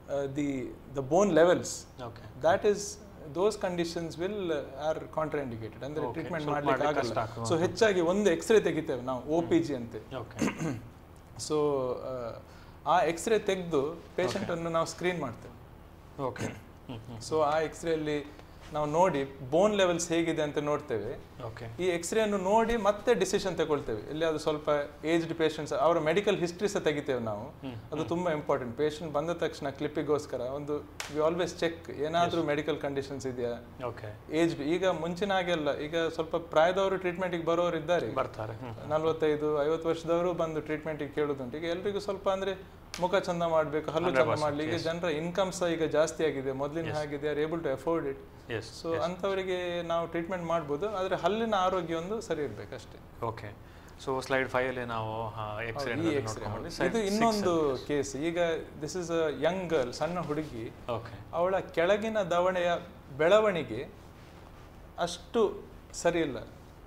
the the bone levels okay that is those conditions will uh, are contraindicated ಅಂದ್ರೆ Okay. ಟ್ರೀಟ್ಮೆಂಟ್ ಸ್ವಲ್ಪ ಮಾಡ್ಲಿಕ್ಕೆ ಮಾಡ್ಲಿಕ್ಕೆ ಆಗಲ್ಲ ಕಷ್ಟ ಆಗ್ತದೆ. ಸೊ ಹೆಚ್ಚಾಗಿ ಒಂದು ಎಕ್ಸ್ರೇ ತೆಗಿತೇವೆ ನಾವು ಒ ಪಿ ಜಿ ಅಂತೆ ಓಕೆ ಸೊ ಆ ಎಕ್ಸ್ರೇ ತೆಗೆದು ಅನ್ನು ನಾವು ಸ್ಕ್ರೀನ್ ಮಾಡ್ತೇವೆ ಓಕೆ ಹ್ಮ್ ಹ್ಮ್ ಸೊ ಆ ಎಕ್ಸ್ರೇ ಅಲ್ಲಿ ನಾವು ನೋಡಿ ಬೋನ್ ಲೆವೆಲ್ಸ್ ಹೇಗಿದೆ ಅಂತ ನೋಡ್ತೇವೆ ಓಕೆ ಈ ಎಕ್ಸ್ರೇ ಅನ್ನು ನೋಡಿ ಮತ್ತೆ ಡಿಸಿಷನ್ ತಗೊಳ್ತೇವೆ ಇಲ್ಲಿ ಅದು ಸ್ವಲ್ಪ ಏಜ್ಡ್ ಪೇಷಂಟ್ಸ್ ಅವರ ಮೆಡಿಕಲ್ ಹಿಸ್ಟ್ರಿ ಸಹ ತೆಗಿತೇವೆ ನಾವು ಅದು ತುಂಬಾ ಇಂಪಾರ್ಟೆಂಟ್ ಪೇಷಂಟ್ ಬಂದ ತಕ್ಷಣ ಕ್ಲಿಪ್ಪಿಗೋಸ್ಕರ ಒಂದು ವಿ ಆಲ್ವೇಸ್ ಚೆಕ್ ಏನಾದರೂ ಮೆಡಿಕಲ್ ಕಂಡೀಷನ್ಸ್ ಇದೆಯಾ ಓಕೆ ಏಜ್ಡ್ ಈಗ ಮುಂಚಿನ ಹಾಗೆ ಅಲ್ಲ ಈಗ ಸ್ವಲ್ಪ ಪ್ರಾಯದವರು ಟ್ರೀಟ್ಮೆಂಟ್ಗೆ ಬರೋರು ಇದ್ದಾರೆ ಬರ್ತಾರೆ ಹ್ಮ್ ನಲ್ವತ್ತೈದು ಐವತ್ತು ವರ್ಷದವರು ಬಂದು ಟ್ರೀಟ್ಮೆಂಟ್ಗೆ ಕೇಳೋದುಂಟು ಈಗ ಎಲ್ರಿಗೂ ಸ್ವಲ್ಪ ಅಂದ್ರೆ ಮುಖ ಚಂದ ಮಾಡಬೇಕು ಹಲ್ಲು ಚಂದ ಮಾಡಲಿ ಈಗ ಜನರ ಇನ್ಕಮ್ ಸಹ ಈಗ ಜಾಸ್ತಿ ಆಗಿದೆ ಮೊದಲಿನ ಹಾಗೆ they are able to afford it yes so ಅಂಥವರಿಗೆ ನಾವು ಟ್ರೀಟ್ಮೆಂಟ್ ಮಾಡ್ಬೋದು ಆದರೆ ಹಲ್ಲಿನ ಆರೋಗ್ಯ ಒಂದು ಸರಿ ಇರಬೇಕು ಅಷ್ಟೇ ಓಕೆ ಸೊ ಸ್ಲೈಡ್ ಫೈವ್ ಅಲ್ಲಿ ನಾವು ಎಕ್ಸ್ರೇ ಈ ಎಕ್ಸ್ರೇ ಇದು ಇನ್ನೊಂದು ಕೇಸ್ ಈಗ this is a young girl ಸಣ್ಣ ಹುಡುಗಿ ಓಕೆ ಅವಳ ಕೆಳಗಿನ ದವಡೆಯ ಬೆಳವಣಿಗೆ ಅಷ್ಟು ಸರಿ ಇಲ್ಲ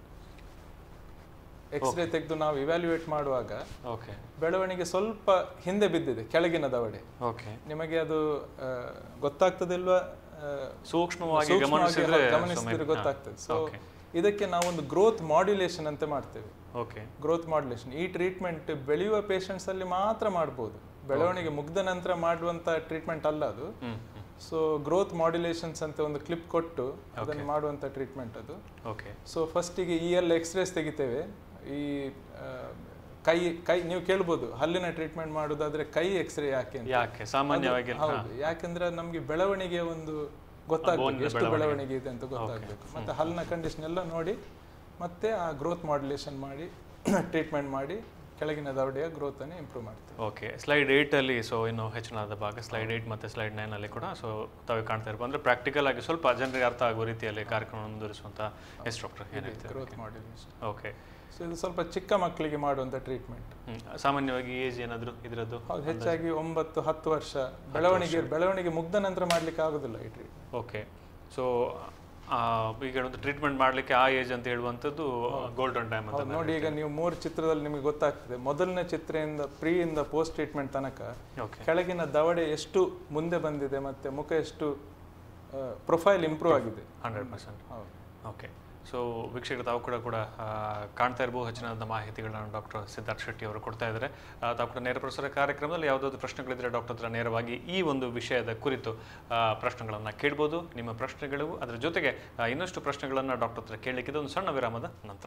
ಎಕ್ಸ್ರೇ ತೆಗೆದು ನಾವು ಇವ್ಯಾಲ್ಯೂಯೇಟ್ ಮಾಡುವಾಗ ಓಕೆ ಬೆಳವಣಿಗೆ ಸ್ವಲ್ಪ ಹಿಂದೆ ಬಿದ್ದಿದೆ ಕೆಳಗಿನ ದವಡೆ ಓಕೆ ನಿಮಗೆ ಅದು ಆ, ಗೊತ್ತಾಗ್ತದಿಲ್ವಾ ಆ, ಸೂಕ್ಷ್ಮವಾಗಿ ಸೂಕ್ಷ್ಮವಾಗಿ ಗಮನಿಸಿದ್ರೆ ಗಮನಿಸಿದ್ರೆ ಸುಮ್ನೆ- ಗೊತ್ತಾಗ್ತದೆ ಸೊ Okay. ಇದಕ್ಕೆ ನಾವೊಂದು ಗ್ರೋತ್ ಮಾಡ್ಯುಲೇಷನ್ ಅಂತ ಮಾಡ್ತೇವೆ ಓಕೆ ಗ್ರೋತ್ ಮಾಡ್ಯುಲೇಷನ್ ಈ ಟ್ರೀಟ್ಮೆಂಟ್ ಬೆಳೆಯುವ patients ಅಲ್ಲಿ ಮಾತ್ರ ಮಾಡ್ಬೋದು ಬೆಳವಣಿಗೆ ಮುಗ್ದ ನಂತರ ಮಾಡುವಂತ ಟ್ರೀಟ್ಮೆಂಟ್ ಅಲ್ಲ ಅದು ಹ್ಮ್ ಸೊ ಗ್ರೋತ್ ಮಾಡ್ಯುಲೇಷನ್ಸ್ ಅಂತ ಒಂದು ಕ್ಲಿಪ್ ಕೊಟ್ಟು ಅದನ್ನು ಮಾಡುವಂತ ಟ್ರೀಟ್ಮೆಂಟ್ ಅದು ಓಕೆ ಸೊ ಫಸ್ಟಿಗೆ ಈ ಎಲ್ಲ ಎಕ್ಸ್ರೇಸ್ ತೆಗಿತೇವೆ ಈ ಆ, ಕೈ ಕೈ ನೀವು ಕೇಳ್ಬೋದು ಹಲ್ಲಿನ ಟ್ರೀಟ್ಮೆಂಟ್ ಮಾಡೋದಾದ್ರೆ ಕೈ ಎಕ್ಸ್ರೇ ಯಾಕೆ ಅಂತ ಯಾಕೆ ಸಾಮಾನ್ಯವಾಗಿ ಹೌದು ಯಾಕಂದ್ರೆ ನಮ್ಗೆ ಬೆಳವಣಿಗೆ ಒಂದು ಗೊತ್ತಾಗ್ಬೇಕು Bone ಎಷ್ಟು ಬೆಳವಣಿಗೆ ಇದೆ ಅಂತ ಗೊತ್ತಾಗ್ಬೇಕು ಮತ್ತೆ ಹಲ್ಲಿನ ಕಂಡೀಷನ್ ಎಲ್ಲ ನೋಡಿ ಮತ್ತೆ ಆ ಗ್ರೋತ್ ಮಾಡ್ಯುಲೇಷನ್ ಮಾಡಿ ಟ್ರೀಟ್ಮೆಂಟ್ ಮಾಡಿ ಕೆಳಗಿನ ದವಡೆಯ ಗ್ರೋತ್ ಅನ್ನು ಇಂಪ್ರೂವ್ ಮಾಡ್ತೇವೆ ಓಕೆ ಸ್ಲೈಡ್ ಏಟ್ ಅಲ್ಲಿ ಸೊ ಇನ್ನು ಹೆಚ್ಚಿನದಾದ ಭಾಗ ಸ್ಲೈಡ್ ಏಟ್ ಮತ್ತೆ ಸ್ಲೈಡ್ ನೈನ್ ಅಲ್ಲಿ ಕೂಡ ಸೊ ತಾವೇ ಕಾಣ್ತಾ ಇರ್ಬೋದು ಅಂದ್ರೆ ಪ್ರಾಕ್ಟಿಕಲ್ ಆಗಿ ಸ್ವಲ್ಪ ಜನರಿಗೆ ಅರ್ಥ ಆಗುವ ರೀತಿಯಲ್ಲಿ ಕಾರ್ಯಕ್ರಮ ಮುಂದುವರಿಸುವಂತ ಎಸ್ ಡಾಕ್ಟರ್ ಏನ್ ಹೇಳ್ತೀರಾ ಗ್ರೋತ್ ಮಾಡ್ಯುಲೇಷನ್ ಓಕೆ ಸೊ ಇದು ಸ್ವಲ್ಪ ಚಿಕ್ಕ ಮಕ್ಕಳಿಗೆ ಮಾಡುವಂತ ಟ್ರೀಟ್ಮೆಂಟ್ ಹ್ಮ್. ಸಾಮಾನ್ಯವಾಗಿ ಏಜ್ ಏನಾದ್ರು ಇದರದ್ದು ಹೌದು ಹೆಚ್ಚಾಗಿ ಒಂಬತ್ತು ಹತ್ತು ವರ್ಷ ಬೆಳವಣಿಗೆ ಬೆಳವಣಿಗೆ ಮುಗ್ದ ನಂತರ ಮಾಡ್ಲಿಕ್ಕೆ ಆಗುದಿಲ್ಲ ಈ ಟ್ರೀಟ್ಮೆಂಟ್ ಓಕೆ ಸೊ ಈಗ ಒಂದು ಟ್ರೀಟ್ಮೆಂಟ್ ಮಾಡ್ಲಿಕ್ಕೆ ಆ ಏಜ್ ಅಂತ ಹೇಳುವಂಥದ್ದು ಗೋಲ್ಡನ್ ಟೈಮ್ ಅಂತ ಹೌದು ನೋಡಿ ಈಗ ನೀವು ಮೂರು ಚಿತ್ರದಲ್ಲಿ ನಿಮಗೆ ಗೊತ್ತಾಗ್ತದೆ ಮೊದಲನೇ ಚಿತ್ರದಿಂದ ಪ್ರೀ ಇಂದ ಪೋಸ್ಟ್ ಟ್ರೀಟ್ಮೆಂಟ್ ತನಕ ಓಕೆ ಕೆಳಗಿನ ದವಡೆ ಎಷ್ಟು ಮುಂದೆ ಬಂದಿದೆ ಮತ್ತೆ ಮುಖ ಎಷ್ಟು ಪ್ರೊಫೈಲ್ ಇಂಪ್ರೂವ್ ಆಗಿದೆ ಹಂಡ್ರೆಡ್ ಪರ್ಸೆಂಟ್ ಹೌದು ಓಕೆ ಸೊ ವೀಕ್ಷಕರು ತಾವು ಕೂಡ ಕೂಡ ಆ, ಕಾಣ್ತಾ ಇರ್ಬೋದು ಹೆಚ್ಚಿನ ಮಾಹಿತಿಗಳನ್ನ ಡಾಕ್ಟರ್ ಸಿದ್ಧಾರ್ಥ್ ಶೆಟ್ಟಿ ಅವರು ಕೊಡ್ತಾ ಇದ್ದಾರೆ ಆ, ತಾವು ಕೂಡ ನೇರ ಪ್ರಸಾರ ಕಾರ್ಯಕ್ರಮದಲ್ಲಿ ಯಾವುದಾದ್ರು ಪ್ರಶ್ನೆಗಳಿದ್ರೆ ಡಾಕ್ಟರ್ ಹತ್ರ ನೇರವಾಗಿ ಈ ಒಂದು ವಿಷಯದ ಕುರಿತು ಆ, ಪ್ರಶ್ನೆಗಳನ್ನ ಕೇಳ್ಬೋದು ನಿಮ್ಮ ಪ್ರಶ್ನೆಗಳು ಅದರ ಜೊತೆಗೆ ಆ, ಇನ್ನಷ್ಟು ಪ್ರಶ್ನೆಗಳನ್ನ ಡಾಕ್ಟರ್ ಹತ್ರ ಕೇಳಲಿಕ್ಕಿದೆ ಒಂದು ಸಣ್ಣ ವಿರಾಮದ ನಂತರ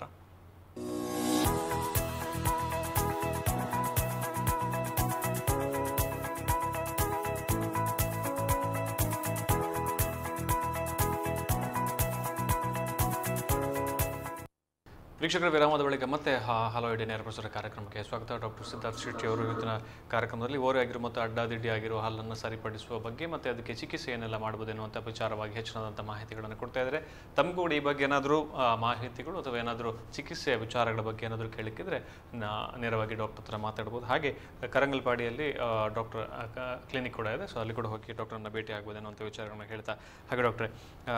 ವೀಕ್ಷಕರ ವಿರಾಮದ ಬಳಿಕ ಮತ್ತೆ ಹ- ಹಲೋ ಇಡಿ ನೇರ ಪ್ರಸಾರ ಕಾರ್ಯಕ್ರಮಕ್ಕೆ ಸ್ವಾಗತ ಡಾಕ್ಟರ್ ಸಿದ್ಧಾರ್ಥ್ ಶೆಟ್ಟಿ ಅವರು ಇವತ್ತಿನ ಕಾರ್ಯಕ್ರಮದಲ್ಲಿ ಓರೆ ಆಗಿರೋ ಮತ್ತು ಅಡ್ಡಾದಿಡ್ಡಿ ಆಗಿರೋ ಹಾಲನ್ನು ಸರಿಪಡಿಸುವ ಬಗ್ಗೆ ಮತ್ತು ಅದಕ್ಕೆ ಚಿಕಿತ್ಸೆ ಏನೆಲ್ಲ ಮಾಡ್ಬೋದು ಎನ್ನುವಂಥ ವಿಚಾರವಾಗಿ ಹೆಚ್ಚಿನದಂಥ ಮಾಹಿತಿಗಳನ್ನು ಕೊಡ್ತಾ ಇದ್ದಾರೆ ತಮಗೂ ಕೂಡ ಈ ಬಗ್ಗೆ ಏನಾದರೂ ಮಾಹಿತಿಗಳು ಅಥವಾ ಏನಾದರೂ ಚಿಕಿತ್ಸೆಯ ವಿಚಾರಗಳ ಬಗ್ಗೆ ಏನಾದರೂ ಕೇಳಲಿಕ್ಕಿದ್ರೆ ನಾ- ನೇರವಾಗಿ ಡಾಕ್ಟರ್ ಹತ್ರ ಮಾತಾಡ್ಬೋದು ಹಾಗೆ ಕರಂಗಲ್ಪಾಡಿಯಲ್ಲಿ ಡಾಕ್ಟರ್ ಕ್ಲಿನಿಕ್ ಕೂಡ ಇದೆ ಸೊ ಅಲ್ಲಿ ಕೂಡ ಹೋಗಿ ಡಾಕ್ಟರ್ನ ಭೇಟಿ ಆಗ್ಬೋದು ಅನ್ನುವಂಥ ವಿಚಾರಗಳನ್ನ ಹೇಳ್ತಾ ಹಾಗೆ ಡಾಕ್ಟ್ರೆ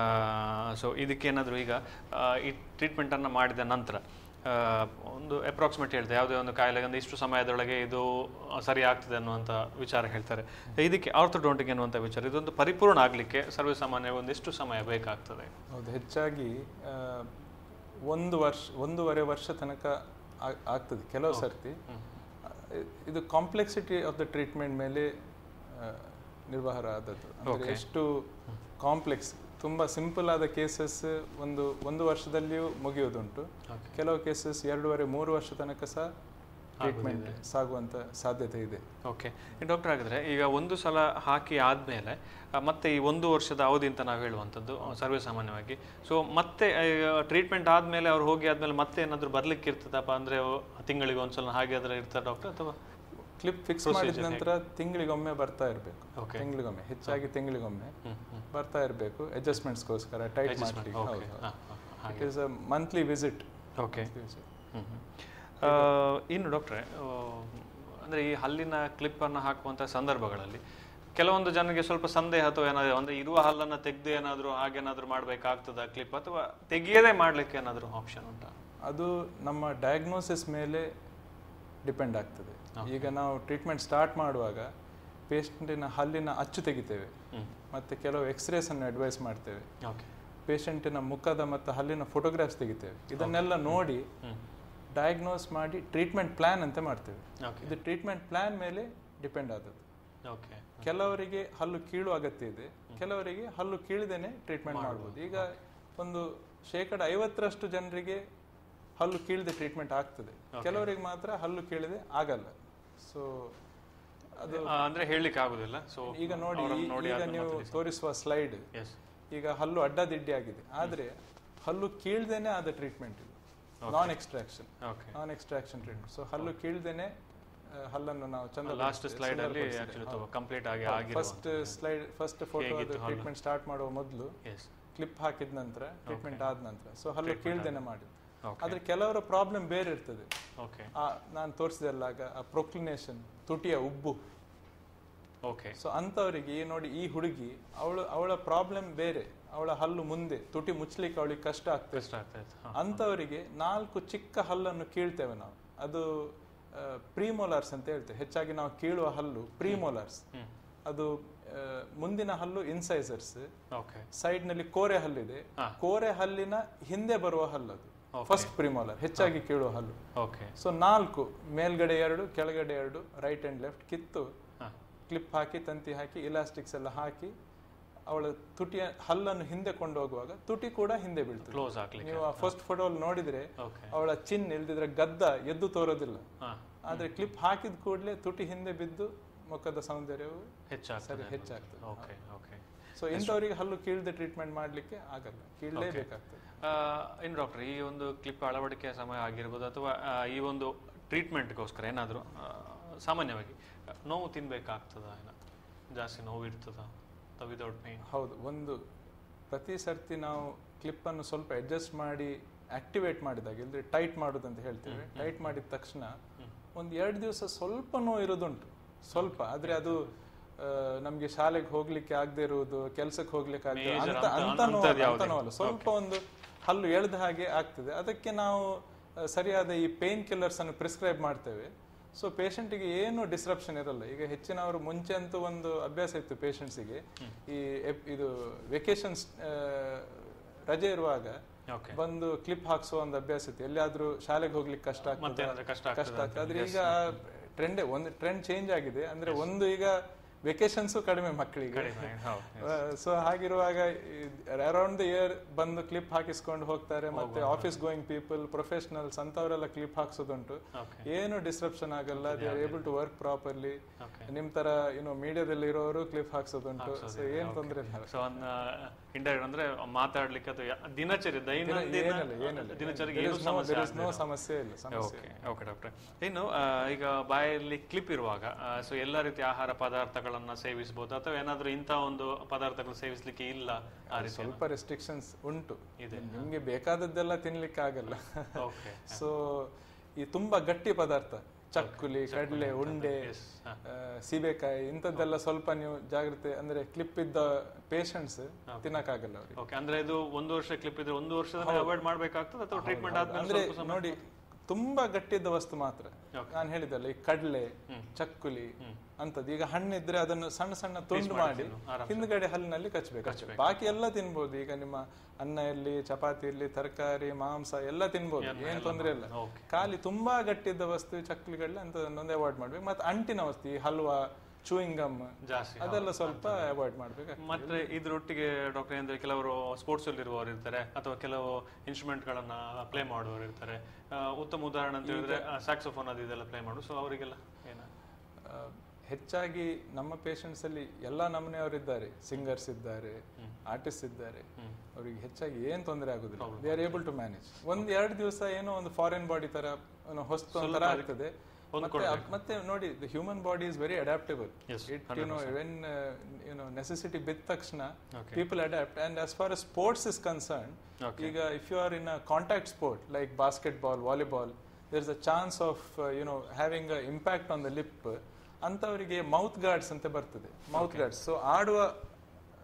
ಸೊ ಇದಕ್ಕೇನಾದರೂ ಈಗ ಆ, ಈ ಟ್ರೀಟ್ಮೆಂಟನ್ನು ಮಾಡಿದ ನಂತರ ಆ, ಒಂದು ಅಪ್ರಾಕ್ಸಿಮೇಟ್ ಹೇಳ್ತೆ ಯಾವುದೇ ಒಂದು ಕಾಯಿಲೆಗೆ ಒಂದು ಇಷ್ಟು ಸಮಯದೊಳಗೆ ಇದು ಸರಿ ಆಗ್ತದೆ ಅನ್ನುವಂಥ ವಿಚಾರ ಹೇಳ್ತಾರೆ ಇದಕ್ಕೆ ಆರ್ಥೋಡೋಂಟಿಕ್ ಅನ್ನುವಂಥ ವಿಚಾರ ಇದೊಂದು ಪರಿಪೂರ್ಣ ಆಗಲಿಕ್ಕೆ ಸರ್ವೇಸಾಮಾನ್ಯ ಒಂದಿಷ್ಟು ಸಮಯ ಬೇಕಾಗ್ತದೆ ಹೌದು ಹೆಚ್ಚಾಗಿ ಆ, ಒಂದು ವರ್ಷ ಒಂದೂವರೆ ವರ್ಷ ತನಕ ಆ- ಆಗ್ತದೆ ಕೆಲವು ಸರ್ತಿ ಆ, ಇದು ಕಾಂಪ್ಲೆಕ್ಸಿಟಿ ಆಫ್ ದ ಟ್ರೀಟ್ಮೆಂಟ್ ಮೇಲೆ ಆ, ನಿರ್ವಹರ ಆದದ್ದು ಅಂದ್ರೆ ಎಷ್ಟು ಕಾಂಪ್ಲೆಕ್ಸ್ ತುಂಬಾ ಸಿಂಪಲ್ ಆದ ಕೇಸಸ್ ಒಂದು ಒಂದು ವರ್ಷದಲ್ಲಿಯೂ ಮುಗಿಯೋದುಂಟು Okay. ಕೆಲವು ಕೇಸಸ್ ಎರಡೂವರೆ ಮೂರು ವರ್ಷ ತನಕ ಸಹ ಟ್ರೀಟ್ಮೆಂಟ್ ಸಾಗುವಂತ ಸಾಧ್ಯತೆ ಇದೆ ಓಕೆ ಡಾಕ್ಟರ್ ಆಗಿದ್ರೆ ಈಗ ಒಂದು ಸಲ ಹಾಕಿ ಆದಮೇಲೆ ಮತ್ತೆ ಈ ಒಂದು ವರ್ಷದ ಅವಧಿ ಅಂತ ನಾವು ಹೇಳುವಂಥದ್ದು ಆ, ಸರ್ವೇ ಸಾಮಾನ್ಯವಾಗಿ ಸೊ ಮತ್ತೆ ಟ್ರೀಟ್ಮೆಂಟ್ ಆದಮೇಲೆ ಅವ್ರು ಹೋಗಿ ಆದಮೇಲೆ ಮತ್ತೆ ಏನಾದರೂ ಬರ್ಲಿಕ್ಕೆ ಇರ್ತದಪ್ಪ ಅಂದರೆ ತಿಂಗಳಿಗೆ ಒಂದ್ಸಲ ಹಾಗೆ ಆದ್ರೆ ಇರ್ತಾರೆ ಡಾಕ್ಟರ್ ಅಥವಾ ಕ್ಲಿಪ್ ಫಿಕ್ಸ್ ಮಾಡಿದ ನಂತರ ತಿಂಗಳಿಗೊಮ್ಮೆ ಬರ್ತಾ ಇರಬೇಕು Okay. ತಿಂಗಳಿಗೊಮ್ಮೆ ಹೆಚ್ಚಾಗಿ ತಿಂಗಳಿಗೊಮ್ಮೆ ಹ್ಮ್, ಹ್ಮ್. ಬರ್ತಾ ಇರಬೇಕು ಅಡ್ಜಸ್ಟ್ಮೆಂಟ್ಸ್ಗೋಸ್ಕರ ಟೈಟ್ ಮಾಡಿ ಓಕೆ ಹಾಂ ಹಾಂ it is a monthly visit okay hmm, hmm. ಆ, ಇನ್ನು ಡಾಕ್ಟ್ರೆ ಅಂದರೆ ಈ ಹಲ್ಲಿನ ಕ್ಲಿಪ್ಪನ್ನು ಹಾಕುವಂಥ ಸಂದರ್ಭಗಳಲ್ಲಿ ಕೆಲವೊಂದು ಜನರಿಗೆ ಸ್ವಲ್ಪ ಸಂದೇಹ ಅಥವಾ ಏನಾದರೂ ಅಂದರೆ ಇರುವ ಹಲ್ಲನ್ನು ತೆಗೆದು ಏನಾದರೂ ಹಾಗೇನಾದರೂ ಮಾಡಬೇಕಾಗ್ತದ ಕ್ಲಿಪ್ ಅಥವಾ ತೆಗೆಯದೇ ಮಾಡಲಿಕ್ಕೆ ಏನಾದರೂ ಆಪ್ಷನ್ ಉಂಟಾ ಅದು ನಮ್ಮ ಡಯಾಗ್ನೋಸಿಸ್ ಮೇಲೆ ಡಿಪೆಂಡ್ ಆಗ್ತದೆ ಈಗ ನಾವು ಟ್ರೀಟ್ಮೆಂಟ್ ಸ್ಟಾರ್ಟ್ ಮಾಡುವಾಗ ಪೇಷಂಟಿನ ಹಲ್ಲಿನ ಅಚ್ಚು ತೆಗಿತೇವೆ ಹ್ಮ್ ಮತ್ತು ಕೆಲವು ಎಕ್ಸ್ರೇಸ್ ಅನ್ನು ಅಡ್ವೈಸ್ ಮಾಡ್ತೇವೆ ಓಕೆ ಪೇಷಂಟಿನ ಮುಖದ ಮತ್ತು ಹಲ್ಲಿನ ಫೋಟೋಗ್ರಾಫ್ಸ್ ತೆಗಿತೇವೆ ಇದನ್ನೆಲ್ಲ ನೋಡಿ ಹ್ಮ್ ಡಯಾಗ್ನೋಸ್ ಮಾಡಿ ಟ್ರೀಟ್ಮೆಂಟ್ ಪ್ಲಾನ್ ಅಂತ ಮಾಡ್ತೇವೆ ಓಕೆ ಇದು ಟ್ರೀಟ್ಮೆಂಟ್ ಪ್ಲಾನ್ ಮೇಲೆ ಡಿಪೆಂಡ್ ಆದದ್ದು ಓಕೆ ಕೆಲವರಿಗೆ ಹಲ್ಲು ಕೀಳು ಅಗತ್ಯ ಇದೆ ಕೆಲವರಿಗೆ ಹಲ್ಲು ಕೀಳದೇನೆ ಟ್ರೀಟ್ಮೆಂಟ್ ಮಾಡ್ಬೋದು ಈಗ ಒಂದು ಶೇಕಡ ಐವತ್ತರಷ್ಟು ಜನರಿಗೆ ಹಲ್ಲು ಕೀಳದೆ ಟ್ರೀಟ್ಮೆಂಟ್ ಆಗ್ತದೆ ಕೆಲವರಿಗೆ ಮಾತ್ರ ಹಲ್ಲು ಕೀಳದೆ ಆಗಲ್ಲ ಸೊ ಅದು ಆ, ಅಂದ್ರೆ ಹೇಳಲಿಕ್ಕೆ ಆಗುದಿಲ್ಲ ಸೊ ಈಗ ನೋಡಿ ಈ- ನೋಡಿ ಈಗ ನೀವು ತೋರಿಸುವ ಸ್ಲೈಡ್ ಎಸ್ ಈಗ ಹಲ್ಲು ಅಡ್ಡದಿಡ್ಡಿ ಆಗಿದೆ ಆದ್ರೆ ಹಲ್ಲು ಕೀಳ್ದೇನೆ ಆದ ಟ್ರೀಟ್ಮೆಂಟ್ ಇದು non extraction okay non extraction treatment so ಹಲ್ಲು ಕೀಳ್ದೇನೆ ಆ, ಹಲ್ಲನ್ನು ನಾವು ಚಂದ ಲಾಸ್ಟ್ ಸ್ಲೈಡ್ ಅಲ್ಲಿ ಆಕ್ಚುಲಿ ಕಂಪ್ಲೀಟ್ ಆಗಿ ಆಗಿರೋ first slide first photo treatment start ಮಾಡುವ ಮೊದಲು ಎಸ್ ಕ್ಲಿಪ್ ಹಾಕಿದ ನಂತರ ಟ್ರೀಟ್ಮೆಂಟ್ ಆದ ನಂತರ ಸೊ ಹಲ್ಲು ಕೀಳ್ದೇನೆ ಮಾಡಿದ್ದು ಓಕೆ ಆದ್ರೆ ಕೆಲವರ ಪ್ರಾಬ್ಲಮ್ ಬೇರೆ ಇರ್ತದೆ ಓಕೆ ಆ ನಾನು ತೋರಿಸಿದೆಲ್ಲ ಆಗ ಪ್ರೊಕ್ಲಿನೇಷನ್ ತುಟಿಯ ಉಬ್ಬು ಓಕೆ ಸೊ ಅಂಥವರಿಗೆ ಈ ನೋಡಿ ಈ ಹುಡುಗಿ ಅವಳು ಅವಳ ಪ್ರಾಬ್ಲಮ್ ಬೇರೆ ಅವಳ ಹಲ್ಲು ಮುಂದೆ ತುಟಿ ಮುಚ್ಚಲಿಕ್ಕೆ ಅವಳಿಗೆ ಕಷ್ಟ ಆಗ್ತದೆ ಬೆಸ್ಟ್ ಆಗ್ತಾ ಇತ್ತು ಹಾ. ಅಂಥವರಿಗೆ ನಾಲ್ಕು ಚಿಕ್ಕ ಹಲ್ಲನ್ನು ಕೀಳ್ತೇವೆ ನಾವು ಅದು ಪ್ರೀಮೋಲಾರ್ಸ್ ಅಂತ ಹೇಳ್ತೇವೆ ಹೆಚ್ಚಾಗಿ ನಾವು ಕೀಳುವ ಹಲ್ಲು ಪ್ರೀಮೋಲಾರ್ಸ್ ಹ್ಮ್ ಅದು ಆ, ಮುಂದಿನ ಹಲ್ಲು ಇನ್ಸೈಸರ್ಸ್ ಓಕೆ ಸೈಡ್ ನಲ್ಲಿ ಕೋರೆ ಹಲ್ಲಿದೆ ಹಾ. ಕೋರೆ ಹಲ್ಲಿನ ಹಿಂದೆ ಬರುವ ಹಲ್ಲು ಅದು Okay. ಫಸ್ಟ್ ಪ್ರಿಮೋಲರ್ ಹೆಚ್ಚಾಗಿ ಕೀಳುವ ಹಲ್ಲು ಓಕೆ ಸೊ ನಾಲ್ಕು ಮೇಲ್ಗಡೆ ಎರಡು ಕೆಳಗಡೆ ಎರಡು ರೈಟ್ ಅಂಡ್ ಲೆಫ್ಟ್ ಕಿತ್ತು ಹಾ ಕ್ಲಿಪ್ ಹಾಕಿ ತಂತಿ ಹಾಕಿ ಇಲಾಸ್ಟಿಕ್ಸ್ ಎಲ್ಲ ಹಾಕಿ ಅವಳ ತುಟಿಯ ಹಲ್ಲನ್ನು ಹಿಂದೆ ಕೊಂಡು ಹೋಗುವಾಗ ತುಟಿ ಕೂಡ ಹಿಂದೆ ಬೀಳ್ತದೆ ಕ್ಲೋಸ್ ಆಗ್ಲಿಕ್ಕೆ ನೀವು ಆ ಫಸ್ಟ್ ಫೋಟೋ ನೋಡಿದ್ರೆ ಓಕೆ ಅವಳ ಚಿನ್ ಇಲ್ದಿದ್ರೆ ಗದ್ದ ಎದ್ದು ತೋರೋದಿಲ್ಲ ಹಾ ಆದ್ರೆ ಕ್ಲಿಪ್ ಹಾಕಿದ ಕೂಡಲೇ ತುಟಿ ಹಿಂದೆ ಬಿದ್ದು ಮುಖದ ಸೌಂದರ್ಯವು ಹೆಚ್ಚಾಗ್ತದೆ ಸರಿ ಹೆಚ್ಚಾಗ್ತದೆ ಓಕೆ ಓಕೆ ಸೊ ಇಂಥವರಿಗೆ ಹಲ್ಲು ಕೀಳ್ದೆ ಟ್ರೀಟ್ಮೆಂಟ್ ಮಾಡ್ಲಿಕ್ಕೆ ಆಗಲ್ಲ ಕೀಳ್ಲೇಬೇಕಾಗ್ತದೆ ಇನ್ನು ಡಾಕ್ಟರ್ ಈ ಒಂದು ಕ್ಲಿಪ್ ಅಳವಡಿಕೆ ಸಮಯ ಆಗಿರ್ಬೋದು ಅಥವಾ ಆ, ಈ ಒಂದು ಟ್ರೀಟ್ಮೆಂಟ್ಗೋಸ್ಕರ ಏನಾದರೂ ಸಾಮಾನ್ಯವಾಗಿ ಆ, ನೋವು ತಿನ್ಬೇಕಾಗ್ತದ ಏನ ಜಾಸ್ತಿ ನೋವು ಇರ್ತದ ವಿದೌಟ್ ಪೇನ್ ಹೌದು ಒಂದು ಪ್ರತಿ ಸರ್ತಿ ನಾವು ಕ್ಲಿಪ್ ಅನ್ನು ಸ್ವಲ್ಪ ಅಡ್ಜಸ್ಟ್ ಮಾಡಿ ಆಕ್ಟಿವೇಟ್ ಮಾಡಿದಾಗ ಇಲ್ಲದ್ರೆ ಟೈಟ್ ಮಾಡೋದು ಅಂತ ಹೇಳ್ತೇವೆ ಟೈಟ್ ಮಾಡಿದ ತಕ್ಷಣ ಒಂದು ಎರಡು ದಿವಸ ಸ್ವಲ್ಪ ನೋವು ಇರೋದುಂಟು ಸ್ವಲ್ಪ ಆದ್ರೆ ಅದು ಆ, ನಮ್ಗೆ ಶಾಲೆಗೆ ಹೋಗ್ಲಿಕ್ಕೆ ಆಗದೆ ಇರುವುದು ಕೆಲ್ಸಕ್ಕೆ ಹೋಗ್ಲಿಕ್ಕೆ ಆಗದೆ Major ಅಂತ ಅಂತ- ಅಂತ ನೋವು ಅಂಥದ್ದು ಅಂತ ನೋವಲ್ಲ ಸ್ವಲ್ಪ ಒಂದು ಹಲ್ಲು ಎಳ್ದ ಹಾಗೆ ಆಗ್ತದೆ ಅದಕ್ಕೆ ನಾವು ಆ, ಸರಿಯಾದ ಈ ಪೇನ್ ಕಿಲ್ಲರ್ಸ್ ಅನ್ನು ಪ್ರಿಸ್ಕ್ರೈಬ್ ಮಾಡ್ತೇವೆ ಸೊ ಪೇಷಂಟಿಗೆ ಏನು ಡಿಸ್ರಪ್ಷನ್ ಇರಲ್ಲ ಈಗ ಹೆಚ್ಚಿನವರು ಮುಂಚೆ ಅಂತೂ ಒಂದು ಅಭ್ಯಾಸ ಇತ್ತು ಪೇಷಂಟ್ಸಿಗೆ ಈ ಎಪ್- ಇದು ವೆಕೇಶನ್ಸ್ ರಜೆ ಇರುವಾಗ ಓಕೆ ಬಂದು ಕ್ಲಿಪ್ ಹಾಕ್ಸುವ ಒಂದು ಅಭ್ಯಾಸ ಇತ್ತು ಎಲ್ಲಿಯಾದ್ರೂ ಶಾಲೆಗೆ ಹೋಗ್ಲಿಕ್ಕೆ ಕಷ್ಟ ಮತ್ತೆ ಆಗ್ತದೆ ಅಂದ್ರೆ ಕಷ್ಟ ಕಷ್ಟ ಆಗ್ತದೆ ಆಗ್ತದೆ ಆದ್ರೆ ಈಗ ಟ್ರೆಂಡ್ ಒಂದು ಟ್ರೆಂಡ್ ಚೇಂಜ್ ಆಗಿದೆ ಅಂದ್ರೆ ಒಂದು ಈಗ ವೆಕೇಶನ್ಸು ಕಡಿಮೆ ಮಕ್ಕಳಿಗೆ ಕಡಿಮೆ ಹೌದು ಸೊ ಹಾಗಿರುವಾಗ ಅರೌಂಡ್ ದ ಇಯರ್ ಬಂದು ಕ್ಲಿಪ್ ಹಾಕಿಸ್ಕೊಂಡು ಹೋಗ್ತಾರೆ ಮತ್ತೆ ಆಫೀಸ್ ಗೋಯಿಂಗ್ ಪೀಪಲ್ ಪ್ರೊಫೆಷನಲ್ಸ್ ಅಂತವರೆಲ್ಲ ಕ್ಲಿಪ್ ಹಾಕ್ಸೋದುಂಟು ಓಕೆ ಏನು ಡಿಸ್ಟ್ರಪ್ಷನ್ ಆಗಲ್ಲ they are able to work properly okay ನಿಮ್ ತರ ಏನು ಮೀಡಿಯಾದಲ್ಲಿ ಇರೋರು ಕ್ಲಿಪ್ ಹಾಕ್ಸೋದುಂಟು ಸೊ ಏನ್ ತೊಂದ್ರೆ ಇಲ್ಲ ಸೊ ಇಂಡೈರೆಕ್ಟ್ ಅಂದ್ರೆ ಮಾತಾಡ್ಲಿಕ್ಕೆ ಅಥವಾ ಯಾ- ದಿನಚರಿ ದೈನಂದಿನ ಏನಿಲ್ಲ ಏನಿಲ್ಲ ದಿನಚರಿಗೆ There ಏನು is no- ಸಮಸ್ಯೆ there is no ಆಗ್ದಿರೋ- ಸಮಸ್ಯೆ ಇಲ್ಲ ಸಮಸ್ಯೆ ಓಕೆ ಓಕೆ ಡಾಕ್ಟ್ರೆ ಇನ್ನು ಆ, ಈಗ ಬಾಯಲ್ಲಿ ಕ್ಲಿಪ್ ಇರುವಾಗ ಸೊ ಎಲ್ಲ ರೀತಿಯ ಆಹಾರ ಪದಾರ್ಥಗಳನ್ನ ಸೇವಿಸಬಹುದು ಅಥವಾ ಏನಾದ್ರೂ ಇಂಥ ಒಂದು ಪದಾರ್ಥಗಳು ಸೇವಿಸಲಿಕ್ಕೆ ಇಲ್ಲ ಆ ರೀತಿ ಸ್ವಲ್ಪ ರೆಸ್ಟ್ರಿಕ್ಷನ್ಸ್ ಉಂಟು ಇದೆ. ನಿಮ್ಗೆ ಬೇಕಾದದ್ದೆಲ್ಲ ತಿನ್ಲಿಕ್ಕೆ ಆಗಲ್ಲ ಓಕೆ ಸೊ ಈ ತುಂಬಾ ಗಟ್ಟಿ ಪದಾರ್ಥ ಚಕ್ಕುಲಿ ಕಡಲೆ ಉಂಡೆ ಎಸ್ ಆ, ಸೀಬೆಕಾಯಿ ಇಂಥದ್ದೆಲ್ಲ ಸ್ವಲ್ಪ ನೀವು ಜಾಗ್ರತೆ ಅಂದ್ರೆ ಕ್ಲಿಪ್ ಇದ್ದ ಪೇಷಂಟ್ಸ್ ತಿನ್ನಕ್ಕಾಗಲ್ಲ ಅವ್ರಿಗೆ ಓಕೆ ಅಂದ್ರೆ ಇದು ಒಂದು ವರ್ಷ ಕ್ಲಿಪ್ ಇದ್ರೆ ಒಂದು ವರ್ಷದ ಅವಾಯ್ಡ್ ಮಾಡ್ಬೇಕಾಗ್ತದೆ ಅಥವಾ ಟ್ರೀಟ್ಮೆಂಟ್ ಆದ್ಮೇಲೆ ಅಂದ್ರೆ ಸ್ವಲ್ಪ ಸಮಯ ನೋಡಿ ತುಂಬಾ ಗಟ್ಟಿದ್ದ ವಸ್ತು ಮಾತ್ರ ನಾನು ಹೇಳಿದಲ್ಲ ಈ ಕಡಲೆ ಚಕ್ಕುಲಿ ಅಂತದ್ದು ಈಗ ಹಣ್ಣಿದ್ರೆ ಅದನ್ನು ಸಣ್ಣ ಸಣ್ಣ ತುಂಡು ಮಾಡಿ ಹಿಂದ್ಗಡೆ ಹಲ್ಲಿನಲ್ಲಿ ಕಚ್ಚಬೇಕು ಬಾಕಿ ಎಲ್ಲ ತಿನ್ಬೋದು ಈಗ ನಿಮ್ಮ ಅನ್ನ ಇರ್ಲಿ ಚಪಾತಿ ಇರ್ಲಿ ತರಕಾರಿ ಮಾಂಸ ಎಲ್ಲ ತಿನ್ಬೋದು ಏನ್ ತೊಂದ್ರೆ ಇಲ್ಲ ಓಕೆ ಖಾಲಿ ತುಂಬಾ ಗಟ್ಟಿದ್ದ ವಸ್ತು ಚಕ್ಕುಲಿಗಳನ್ನ ಅಂತದನ್ನೊಂದು ಅವಾಯ್ಡ್ ಮಾಡ್ಬೇಕು ಮತ್ತೆ ಅಂಟಿನ ವಸ್ತು ಈ ಹಲ್ವಾ ಚೂಯಿಂಗ್ ಗಮ್ ಜಾಸ್ತಿ ಅದೆಲ್ಲ ಸ್ವಲ್ಪ ಅವಾಯ್ಡ್ ಮಾಡ್ಬೇಕು ಮತ್ತೆ ಇದ್ರೊಟ್ಟಿಗೆ ಡಾಕ್ಟರ್ ಅಂದ್ರೆ ಕೆಲವರು ಸ್ಪೋರ್ಟ್ಸ್ ಅಲ್ಲಿ ಇರುವವರು ಇರ್ತಾರೆ ಅಥವಾ ಕೆಲವು ಇನ್ಸ್ಟ್ರೂಮೆಂಟ್ ಗಳನ್ನ ಪ್ಲೇ ಮಾಡುವವರು ಇರ್ತಾರೆ ಆ, ಉತ್ತಮ ಉದಾಹರಣೆ ಅಂತ ಹೇಳಿದ್ರೆ ಸ್ಯಾಕ್ಸೋಫೋನ್ ಅದು ಇದೆಲ್ಲ ಪ್ಲೇ ಮಾಡು ಸೊ ಅವರಿಗೆಲ್ಲ ಏನ ಆ, ಹೆಚ್ಚಾಗಿ ನಮ್ಮ ಪೇಷಂಟ್ಸ್ ಅಲ್ಲಿ ಎಲ್ಲಾ ನಮೂನೆಯವರಿದ್ದಾರೆ ಸಿಂಗರ್ಸ್ ಇದ್ದಾರೆ ಆರ್ಟಿಸ್ಟ್ ಇದ್ದಾರೆ ಅವರಿಗೆ ಹೆಚ್ಚಾಗಿ ಏನ್ ತೊಂದರೆ ಆಗುದಿಲ್ಲ they are able to manage ಒಂದ್ ಎರಡು ದಿವಸ ಏನೋ ಒಂದು ಫಾರಿನ್ ಬಾಡಿ ತರ ಏನೋ ಹೊಸ್ತು ಒಂಥರ ಆಗ್ತದೆ ಮತ್ತೆ ಅದ್- ಮತ್ತೆ ನೋಡಿ the human body is very adaptable Yes, it you know when you know necessity ಬಿದ್ದ ತಕ್ಷಣ Okay. People adapt and as far sports is concern Okay. ಈಗ if you are in a contact sport like basketball volleyball there is a chance of you know having a impact on the lip ಅಂತವರಿಗೆ mouth guards ಅಂತ ಬರ್ತದೆ mouth guards so ಆಡುವ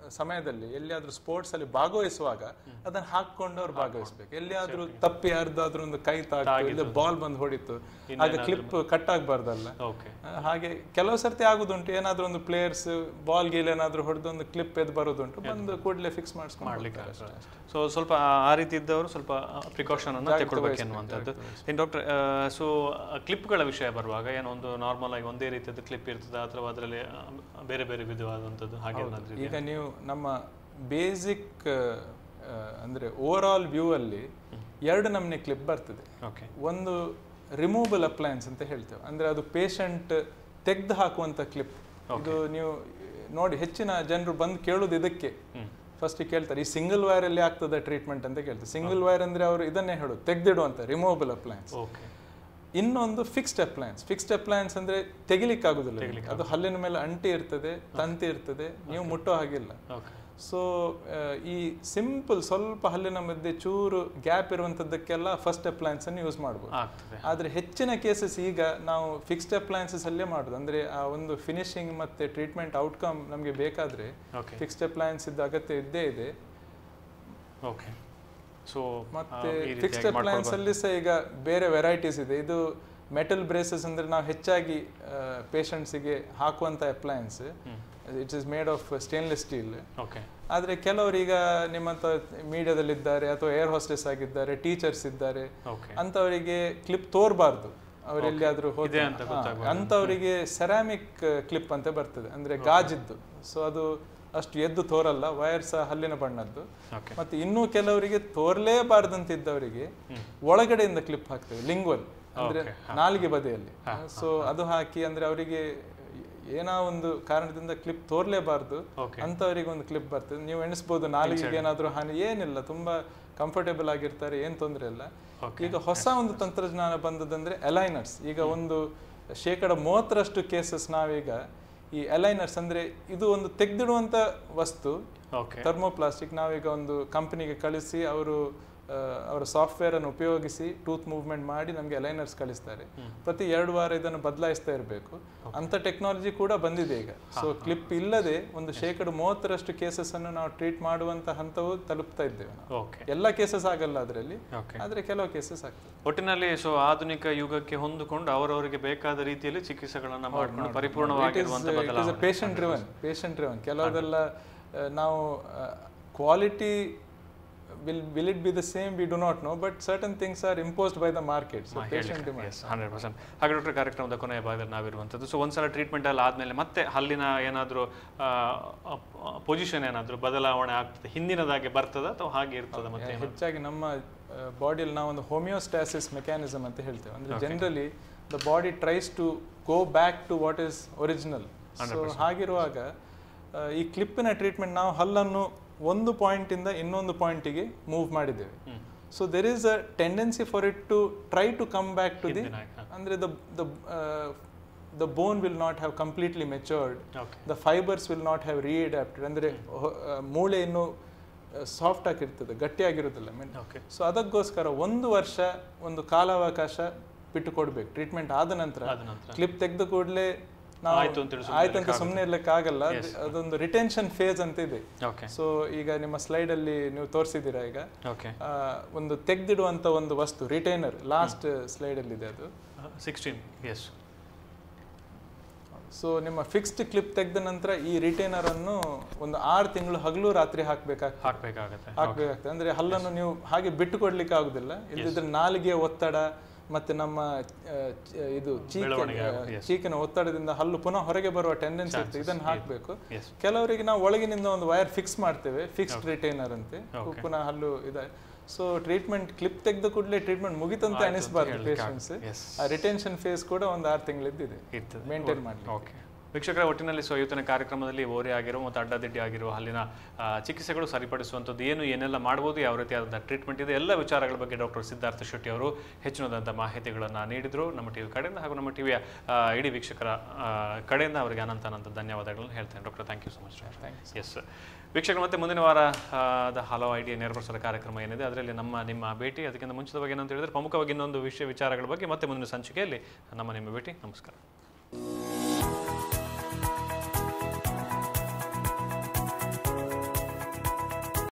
ಸಮಯದಲ್ಲಿ ಎಲ್ಲಿಯಾದ್ರೂ sports ಅಲ್ಲಿ ಭಾಗವಹಿಸುವಾಗ ಅದನ್ನ ಹಾಕೊಂಡು ಅವ್ರು ಭಾಗವಹಿಸ್ಬೇಕು ಎಲ್ಲಿಯಾದ್ರೂ ತಪ್ಪಿ ಯಾರ್ದಾದ್ರೂ ಒಂದು ಕೈ ತಾಗ್ತು ಇಲ್ಲ ಬಾಲ್ ಬಂದು ಹೊಡಿತು ಆಗ ಕ್ಲಿಪ್ ಕಟ್ ಆಗ್ಬಾರ್ದಲ್ಲ ಓಕೆ ಆ, ಹಾಗೆ ಕೆಲವು ಸರ್ತಿ ಆಗುದುಂಟು ಏನಾದ್ರೂ ಒಂದು ಪ್ಲೇಯರ್ಸ್ ಬಾಲ್ ಗೀಲ್ ಏನಾದ್ರೂ ಹೊಡೆದು ಒಂದು ಕ್ಲಿಪ್ ಎದ್ದು ಬರೋದುಂಟು ಬಂದು ಕೂಡಲೇ ಫಿಕ್ಸ್ ಮಾಡಿಸ್ಕೊಂಡು ಸೊ ಸ್ವಲ್ಪ ಆ- ಆ ರೀತಿ ಇದ್ದವರು ಸ್ವಲ್ಪ ಪ್ರಿಕಾಷನ್ ಅನ್ನು ತಗೊಳ್ಬೇಕು ಎನ್ನುವಂಥದ್ದು ಇನ್ನು ಡಾಕ್ಟರ್ ಸೊ ಕ್ಲಿಪ್ಗಳ ವಿಷಯ ಬರುವಾಗ ಏನೋ ಒಂದು ನಾರ್ಮಲ್ ಆಗಿ ಒಂದೇ ರೀತಿಯದ್ದು ಕ್ಲಿಪ್ ಇರ್ತದೆ ಅಥವಾ ಅದರಲ್ಲಿ ಆ, ಬೇರೆ ಬೇರೆ ವಿಧವಾದಂಥದ್ದು ಹಾಗೆ ಏನಾದ್ರು ಈಗ ನೀವು ನಮ್ಮ ಬೇಸಿಕ್ ಅಂದ್ರೆ ಓವರ್ ಆಲ್ ವ್ಯೂ ಅಲ್ಲಿ ಎರಡು ನಮೂನೆ ಕ್ಲಿಪ್ ಬರ್ತದೆ ಓಕೆ ಒಂದು ರಿಮೂವಬಲ್ ಅಪ್ಲಯನ್ಸ್ ಅಂತ ಹೇಳ್ತೇವೆ ಅಂದ್ರೆ ಅದು ಪೇಷಂಟ್ ತೆಗೆದು ಹಾಕುವಂತ ಕ್ಲಿಪ್ ಇದು ನೀವು ನೋಡಿ ಹೆಚ್ಚಿನ ಜನರು ಬಂದು ಕೇಳೋದು ಇದಕ್ಕೆ ಫಸ್ಟ್ ಕೇಳ್ತಾರೆ ಈ ಸಿಂಗಲ್ ವೈರ್ ಅಲ್ಲಿ ಆಗ್ತದೆ ಟ್ರೀಟ್ಮೆಂಟ್ ಅಂತ ಕೇಳ್ತಾರೆ ಸಿಂಗಲ್ ವೈರ್ ಅಂದ್ರೆ ಅವರು ಇದನ್ನೇ ಹೇಳೋದು ತೆಗೆದಿಡುವಂತ ರಿಮೂವಬಲ್ ಅಪ್ಲಯನ್ಸ್ ಓಕೆ ಇನ್ನೊಂದು ಫಿಕ್ಸ್ಡ್ ಅಪ್ಲಯನ್ಸ್ ಫಿಕ್ಸ್ಡ್ ಅಪ್ಲಯನ್ಸ್ ಅಂದ್ರೆ ತೆಗಿಲಿಕ್ಕೆ ಆಗುದಿಲ್ಲ ನಿಮ್ಗೆ. ಅದು ಹಲ್ಲಿನ ಮೇಲೆ ಅಂಟಿ ಇರ್ತದೆ ತಂತಿ ಇರ್ತದೆ ನೀವು ಮುಟ್ಟೋ ಹಾಗಿಲ್ಲ ಓಕೆ ಸೊ ಈ ಸಿಂಪಲ್ ಸ್ವಲ್ಪ ಹಲ್ಲಿನ ಮಧ್ಯೆ ಚೂರು ಗ್ಯಾಪ್ ಇರುವಂತದ್ದಕ್ಕೆಲ್ಲ ಫಸ್ಟ್ ಅಪ್ಲಯನ್ಸ್ ಅನ್ನು ಯೂಸ್ ಮಾಡ್ಬೋದು ಆಗ್ತದೆ ಆದ್ರೆ ಹೆಚ್ಚಿನ ಕೇಸಸ್ ಈಗ ನಾವು ಫಿಕ್ಸ್ಡ್ ಅಪ್ಲಯನ್ಸಸ್ ಅಲ್ಲೇ ಮಾಡೋದು ಅಂದ್ರೆ ಆ ಒಂದು ಫಿನಿಶಿಂಗ್ ಮತ್ತೆ ಟ್ರೀಟ್ಮೆಂಟ್ ಔಟ್ಕಮ್ ನಮಗೆ ಬೇಕಾದ್ರೆ ಓಕೆ ಫಿಕ್ಸ್ಡ್ ಅಪ್ಲಯನ್ಸ್ ಇದ್ದ ಅಗತ್ಯ ಇದ್ದೇ ಇದೆ ಓಕೆ ಸೊ ಮತ್ತೆ ಫಿಕ್ಸ್ಡ್ ಅಪ್ಲಯನ್ಸ್ ಅಲ್ಲಿ ಸಹ ಈಗ ಬೇರೆ ವೆರೈಟೀಸ್ ಇದೆ ಇದು ಮೆಟಲ್ ಬ್ರೇಸಸ್ ಅಂದ್ರೆ ನಾವು ಹೆಚ್ಚಾಗಿ ಪೇಷಂಟ್ಸಿಗೆ ಹಾಕುವಂತ appliance it's is made of stainless steel okay ಆದ್ರೆ ಕೆಲವರು ಈಗ ನಿಮ್ಮಂತ ಮೀಡಿಯಾದಲ್ಲಿದ್ದಾರೆ ಅಥವಾ ಏರ್ ಹೋಸ್ಟೆಸ್ ಆಗಿದ್ದಾರೆ ಟೀಚರ್ಸ್ ಇದ್ದಾರೆ ಓಕೆ ಅಂತವರಿಗೆ ಕ್ಲಿಪ್ ತೋರ್ಬಾರ್ದು ಅವರೆಲ್ಲಿಯಾದ್ರೂ ಇದೆ ಅಂತ ಅಂತವರಿಗೆ ಸೆರಾಮಿಕ್ ಕ್ಲಿಪ್ ಅಂತ ಬರ್ತದೆ ಅಂದ್ರೆ ಗಾಜಿದ್ದು ಸೊ ಅದು ಅಷ್ಟು ಎದ್ದು ತೋರಲ್ಲ ವೈರ್ ಸಹ ಹಲ್ಲಿನ ಬಣ್ಣದ್ದು ಓಕೆ ಮತ್ತೆ ಇನ್ನೂ ಕೆಲವರಿಗೆ ತೋರ್ಲೇಬಾರ್ದಂತಿದ್ದವರಿಗೆ ಒಳಗಡೆಯಿಂದ ಕ್ಲಿಪ್ ಹಾಕ್ತೇವೆ ಲಿಂಗ್ವಲ್ ಅಂದ್ರೆ ನಾಲಿಗೆ ಬದಿಯಲ್ಲಿ ಸೊ ಅದು ಹಾಕಿ ಅಂದ್ರೆ ಅವರಿಗೆ ಏನೋ ಒಂದು ಕಾರಣದಿಂದ ಕ್ಲಿಪ್ ತೋರ್ಲೇಬಾರ್ದು Okay. ಅಂತವರಿಗೆ ಒಂದು ಕ್ಲಿಪ್ ಬರ್ತದೆ ನೀವು ಎಣಿಸ್ಬೋದು ನಾಲಿಗೆಗೆ ಏನಾದ್ರೂ ಹಾನಿ ಏನಿಲ್ಲ ತುಂಬಾ ಕಂಫರ್ಟೇಬಲ್ ಆಗಿರ್ತಾರೆ ಏನ್ ತೊಂದರೆ ಇಲ್ಲ ಈಗ ಹೊಸ ಒಂದು ತಂತ್ರಜ್ಞಾನ ಬಂದದಂದ್ರೆ ಅಲೈನರ್ಸ್ ಈಗ ಒಂದು ಶೇಕಡ ಮೂವತ್ತರಷ್ಟು ಕೇಸಸ್ ನಾವೀಗ ಈ ಅಲೈನರ್ಸ್ ಅಂದ್ರೆ ಇದು ಒಂದು ತೆಗೆದಿಡುವಂತ ವಸ್ತು ಓಕೆ ಥರ್ಮೋಪ್ಲಾಸ್ಟಿಕ್ ನಾವೀಗ ಒಂದು ಕಂಪನಿಗೆ ಕಳಿಸಿ ಅವರು ಅವರ ಸಾಫ್ಟ್ವೇರ್ ಅನ್ನು ಉಪಯೋಗಿಸಿ ಟೂತ್ ಮೂವ್ಮೆಂಟ್ ಮಾಡಿ ನಮಗೆ ಅಲೈನರ್ಸ್ ಕಳಿಸ್ತಾರೆ ಪ್ರತಿ ಎರಡು ವಾರ ಇದನ್ನು ಬದಲಾಯಿಸ್ತಾ ಇರಬೇಕು ಅಂತ ಟೆಕ್ನಾಲಜಿ ಕೂಡ ಬಂದಿದೆ ಈಗ ಸೊ ಕ್ಲಿಪ್ ಇಲ್ಲದೆ ಒಂದು ಶೇಕಡ ಮೂವತ್ತರಷ್ಟು ಕೇಸಸ್ ಅನ್ನು ನಾವು ಟ್ರೀಟ್ ಮಾಡುವಂತ ಹಂತವು ತಲುಪ್ತಾ ಇದ್ದೇವೆ ನಾವು ಓಕೆ ಎಲ್ಲ ಕೇಸಸ್ ಆಗಲ್ಲ ಅದರಲ್ಲಿ ಓಕೆ ಆದ್ರೆ ಕೆಲವು ಕೇಸಸ್ ಆಗ್ತದೆ ಒಟ್ಟಿನಲ್ಲಿ ಸೊ ಆಧುನಿಕ ಯುಗಕ್ಕೆ ಹೊಂದಿಕೊಂಡು ಅವರವರಿಗೆ ಬೇಕಾದ ರೀತಿಯಲ್ಲಿ ಚಿಕಿತ್ಸೆಗಳನ್ನ ಮಾಡಿಕೊಂಡು ಪರಿಪೂರ್ಣವಾಗಿರುವಂತ ಬದಲಾವಣೆ ಪೇಷಂಟ್ ಡ್ರಿವನ್ ಪೇಷಂಟ್ ಡ್ರಿವನ್ ಕೆಲವುದೆಲ್ಲ ಆ, ನಾವು quality will will it be the same we do not know but certain things are imposed by the market so patient demand yes hundred percent ಹಾಗೆ ಡಾಕ್ಟರ್ ಕಾರ್ಯಕ್ರಮದ ಕೊನೆಯ ಭಾಗದಲ್ಲಿ ನಾವಿರುವಂಥದ್ದು ಸೊ ಒಂದ್ಸಲ treatment ಎಲ್ಲ ಆದಮೇಲೆ ಮತ್ತೆ ಹಲ್ಲಿನ ಏನಾದರೂ ಪೊಸಿಷನ್ ಏನಾದರೂ ಬದಲಾವಣೆ ಆಗ್ತದೆ ಹಿಂದಿನದಾಗೆ ಬರ್ತದ ಅಥವಾ ಹಾಗೆ ಇರ್ತದ ಮತ್ತೆ ಏನಾದ್ರು? ಹೆಚ್ಚಾಗಿ ನಮ್ಮ ಬಾಡಿಯಲ್ಲಿ ನಾವು ಒಂದು ಹೋಮಿಯೋಸ್ಟಾಸಿಸ್ ಮೆಕ್ಯಾನಿಸಮ್ ಅಂತ ಹೇಳ್ತೇವೆ ಅಂದ್ರೆ generally the body tries to go back to what is original so ಹಾಗಿರುವಾಗ ಆ, ಈ ಕ್ಲಿಪ್ಪಿನ ಟ್ರೀಟ್ಮೆಂಟ್ ನಾವು ಹಲ್ಲನ್ನು ಒಂದು ಪಾಯಿಂಟ್ ಇಂದ ಇನ್ನೊಂದು ಪಾಯಿಂಟಿಗೆ ಮೂವ್ ಮಾಡಿದ್ದೇವೆ so there is a tendency for it to try to come back to the ಹಿಂದಿನ ಹಾಗೆ. ಅಂದ್ರೆ the the the bone will not have completely matured okay the fibres will not have readapted ಅಂದರೆ ಮೂಳೆ ಇನ್ನು soft ಆಗಿರ್ತದೆ ಗಟ್ಟಿಯಾಗಿರೋದಿಲ್ಲ mean okay so ಅದಕ್ಕೋಸ್ಕರ ಒಂದು ವರ್ಷ ಒಂದು ಕಾಲಾವಕಾಶ ಬಿಟ್ಟು ಕೊಡ್ಬೇಕು ಟ್ರೀಟ್ಮೆಂಟ್ ಆದ ನಂತರ ಆದ ನಂತರ ಕ್ಲಿಪ್ ತೆಗೆದ ಕೂಡಲೇ ನಾವು ಆಯ್ತು ಅಂತೇಳಿ ಸುಮ್ನೆ ಆಯ್ತು ಅಂತ ಸುಮ್ಮನೆ ಇರ್ಲಿಕ್ಕೆ ಆಗಲ್ಲ ಅದು- ಅದೊಂದು ರಿಟೆನ್ಷನ್ ಫೇಸ್ ಅಂತ ಇದೆ ಓಕೆ ಸೊ ಈಗ ನಿಮ್ಮ ಸ್ಲೈಡ್ ಅಲ್ಲಿ ನೀವು ತೋರಿಸಿದ್ದೀರಾ ಈಗ ಓಕೆ ಆ, ಒಂದು ತೆಗೆದಿಡುವಂತ ಒಂದು ವಸ್ತು ರಿಟೈನರ್ ಲಾಸ್ಟ್ ಸ್ಲೈಡ್ ಅಲ್ಲಿ ಇದೆ ಅದು ಸಿಕ್ಸ್ಟೀನ್ ಎಸ್ ಸೊ ನಿಮ್ಮ ಫಿಕ್ಸ್ಡ್ ಕ್ಲಿಪ್ ತೆಗೆದ ನಂತರ ಈ ರಿಟೈನರ್ ಅನ್ನು ಒಂದು ಆರು ತಿಂಗಳು ಹಗಲು ರಾತ್ರಿ ಹಾಕ್ಬೇಕಾಗ್ತದೆ ಹಾಕ್ಬೇಕಾಗತ್ತೆ ಹಾಕ್ಬೇಕಾಗ್ತದೆ ಅಂದ್ರೆ ಹಲ್ಲನ್ನು ನೀವು ಹಾಗೆ ಬಿಟ್ಟು ಕೊಡ್ಲಿಕ್ಕೆ ಆಗುದಿಲ್ಲ ಇಲ್ಲದಿದ್ರೆ ನಾಲಿಗೆಯ ಒತ್ತಡ ಮತ್ತೆ ನಮ್ಮ ಆ, ಚ- ಇದು ಚೀಕ ಬೆಳವಣಿಗೆ ಆ, ಚೀಕಿನ ಒತ್ತಡದಿಂದ ಹಲ್ಲು ಪುನಃ ಹೊರಗೆ ಬರುವ ಟೆಂಡೆನ್ಸಿ ಇರ್ತದೆ ಇದನ್ನು ಹಾಕಬೇಕು ಎಸ್ ಕೆಲವರಿಗೆ ನಾವು ಒಳಗಿನಿಂದ ಒಂದು ವೈರ್ ಫಿಕ್ಸ್ ಮಾಡ್ತೇವೆ ಫಿಕ್ಸ್ಡ್ ರಿಟೈನರ್ ಅಂತೆ ಪುನಃ ಹಲ್ಲು ಇದೆ ಸೊ ಟ್ರೀಟ್ಮೆಂಟ್ ಕ್ಲಿಪ್ ತೆಗೆದ ಕೂಡಲೇ ಟ್ರೀಟ್ಮೆಂಟ್ ಮುಗಿತಂತ ಅನಿಸ್ಬಾರ್ದು ಪೇಷಂಟ್ಸ್ ಎಸ್ ಆ ರಿಟೆನ್ಷನ್ ಫೇಸ್ ಕೂಡ ಒಂದು ಆರು ತಿಂಗಳಿದ್ದಿದೆ ಇರ್ತದೆ ಮೇಂಟೈನ್ ಮಾಡಿ ಓಕೆ ವೀಕ್ಷಕರ ಒಟ್ಟಿನಲ್ಲಿ ಸೊ ಇವತ್ತಿನ ಕಾರ್ಯಕ್ರಮದಲ್ಲಿ ಓರೆ ಆಗಿರೋ ಮತ್ತು ಅಡ್ಡದಿಡ್ಡಿ ಆಗಿರುವ ಹಲ್ಲಿನ ಆ, ಚಿಕಿತ್ಸೆಗಳು ಸರಿಪಡಿಸುವಂಥದ್ದು ಏನು ಏನೆಲ್ಲ ಮಾಡ್ಬೋದು ಯಾವ ರೀತಿಯಾದಂಥ ಟ್ರೀಟ್ಮೆಂಟ್ ಇದೆ ಎಲ್ಲ ವಿಚಾರಗಳ ಬಗ್ಗೆ ಡಾಕ್ಟರ್ ಸಿದ್ಧಾರ್ಥ ಶೆಟ್ಟಿ ಅವರು ಹೆಚ್ಚಿನದಂಥ ಮಾಹಿತಿಗಳನ್ನು ನೀಡಿದರು ನಮ್ಮ ಟಿವಿ ಕಡೆಯಿಂದ ಹಾಗೂ ನಮ್ಮ ಟಿವಿಯ ಇಡೀ ವೀಕ್ಷಕರ ಆ, ಕಡೆಯಿಂದ ಅವರಿಗೆ ಅನಂತ ಅನಂತ ಧನ್ಯವಾದಗಳನ್ನು ಹೇಳ್ತೇನೆ doctor thank you so much yes ವೀಕ್ಷಕರು ಮತ್ತೆ ಮುಂದಿನ ವಾರ ಆ, ದ ಹಲವು ಐಡಿಯಾ ನೇರಪಡಿಸೋದ ಕಾರ್ಯಕ್ರಮ ಏನಿದೆ ಅದರಲ್ಲಿ ನಮ್ಮ ನಿಮ್ಮ ಭೇಟಿ ಅದಕ್ಕಿಂತ ಮುಂಚಿತವಾಗಿ ಏನಂತ ಹೇಳಿದ್ರೆ ಪ್ರಮುಖವಾಗಿ ಇನ್ನೊಂದು ವಿಷಯ ವಿಚಾರಗಳ ಬಗ್ಗೆ ಮತ್ತೆ ಮುಂದಿನ ಸಂಚಿಕೆಯಲ್ಲಿ ನಮ್ಮ ನಿಮ್ಮ ಭೇಟಿ ನಮಸ್ಕಾರ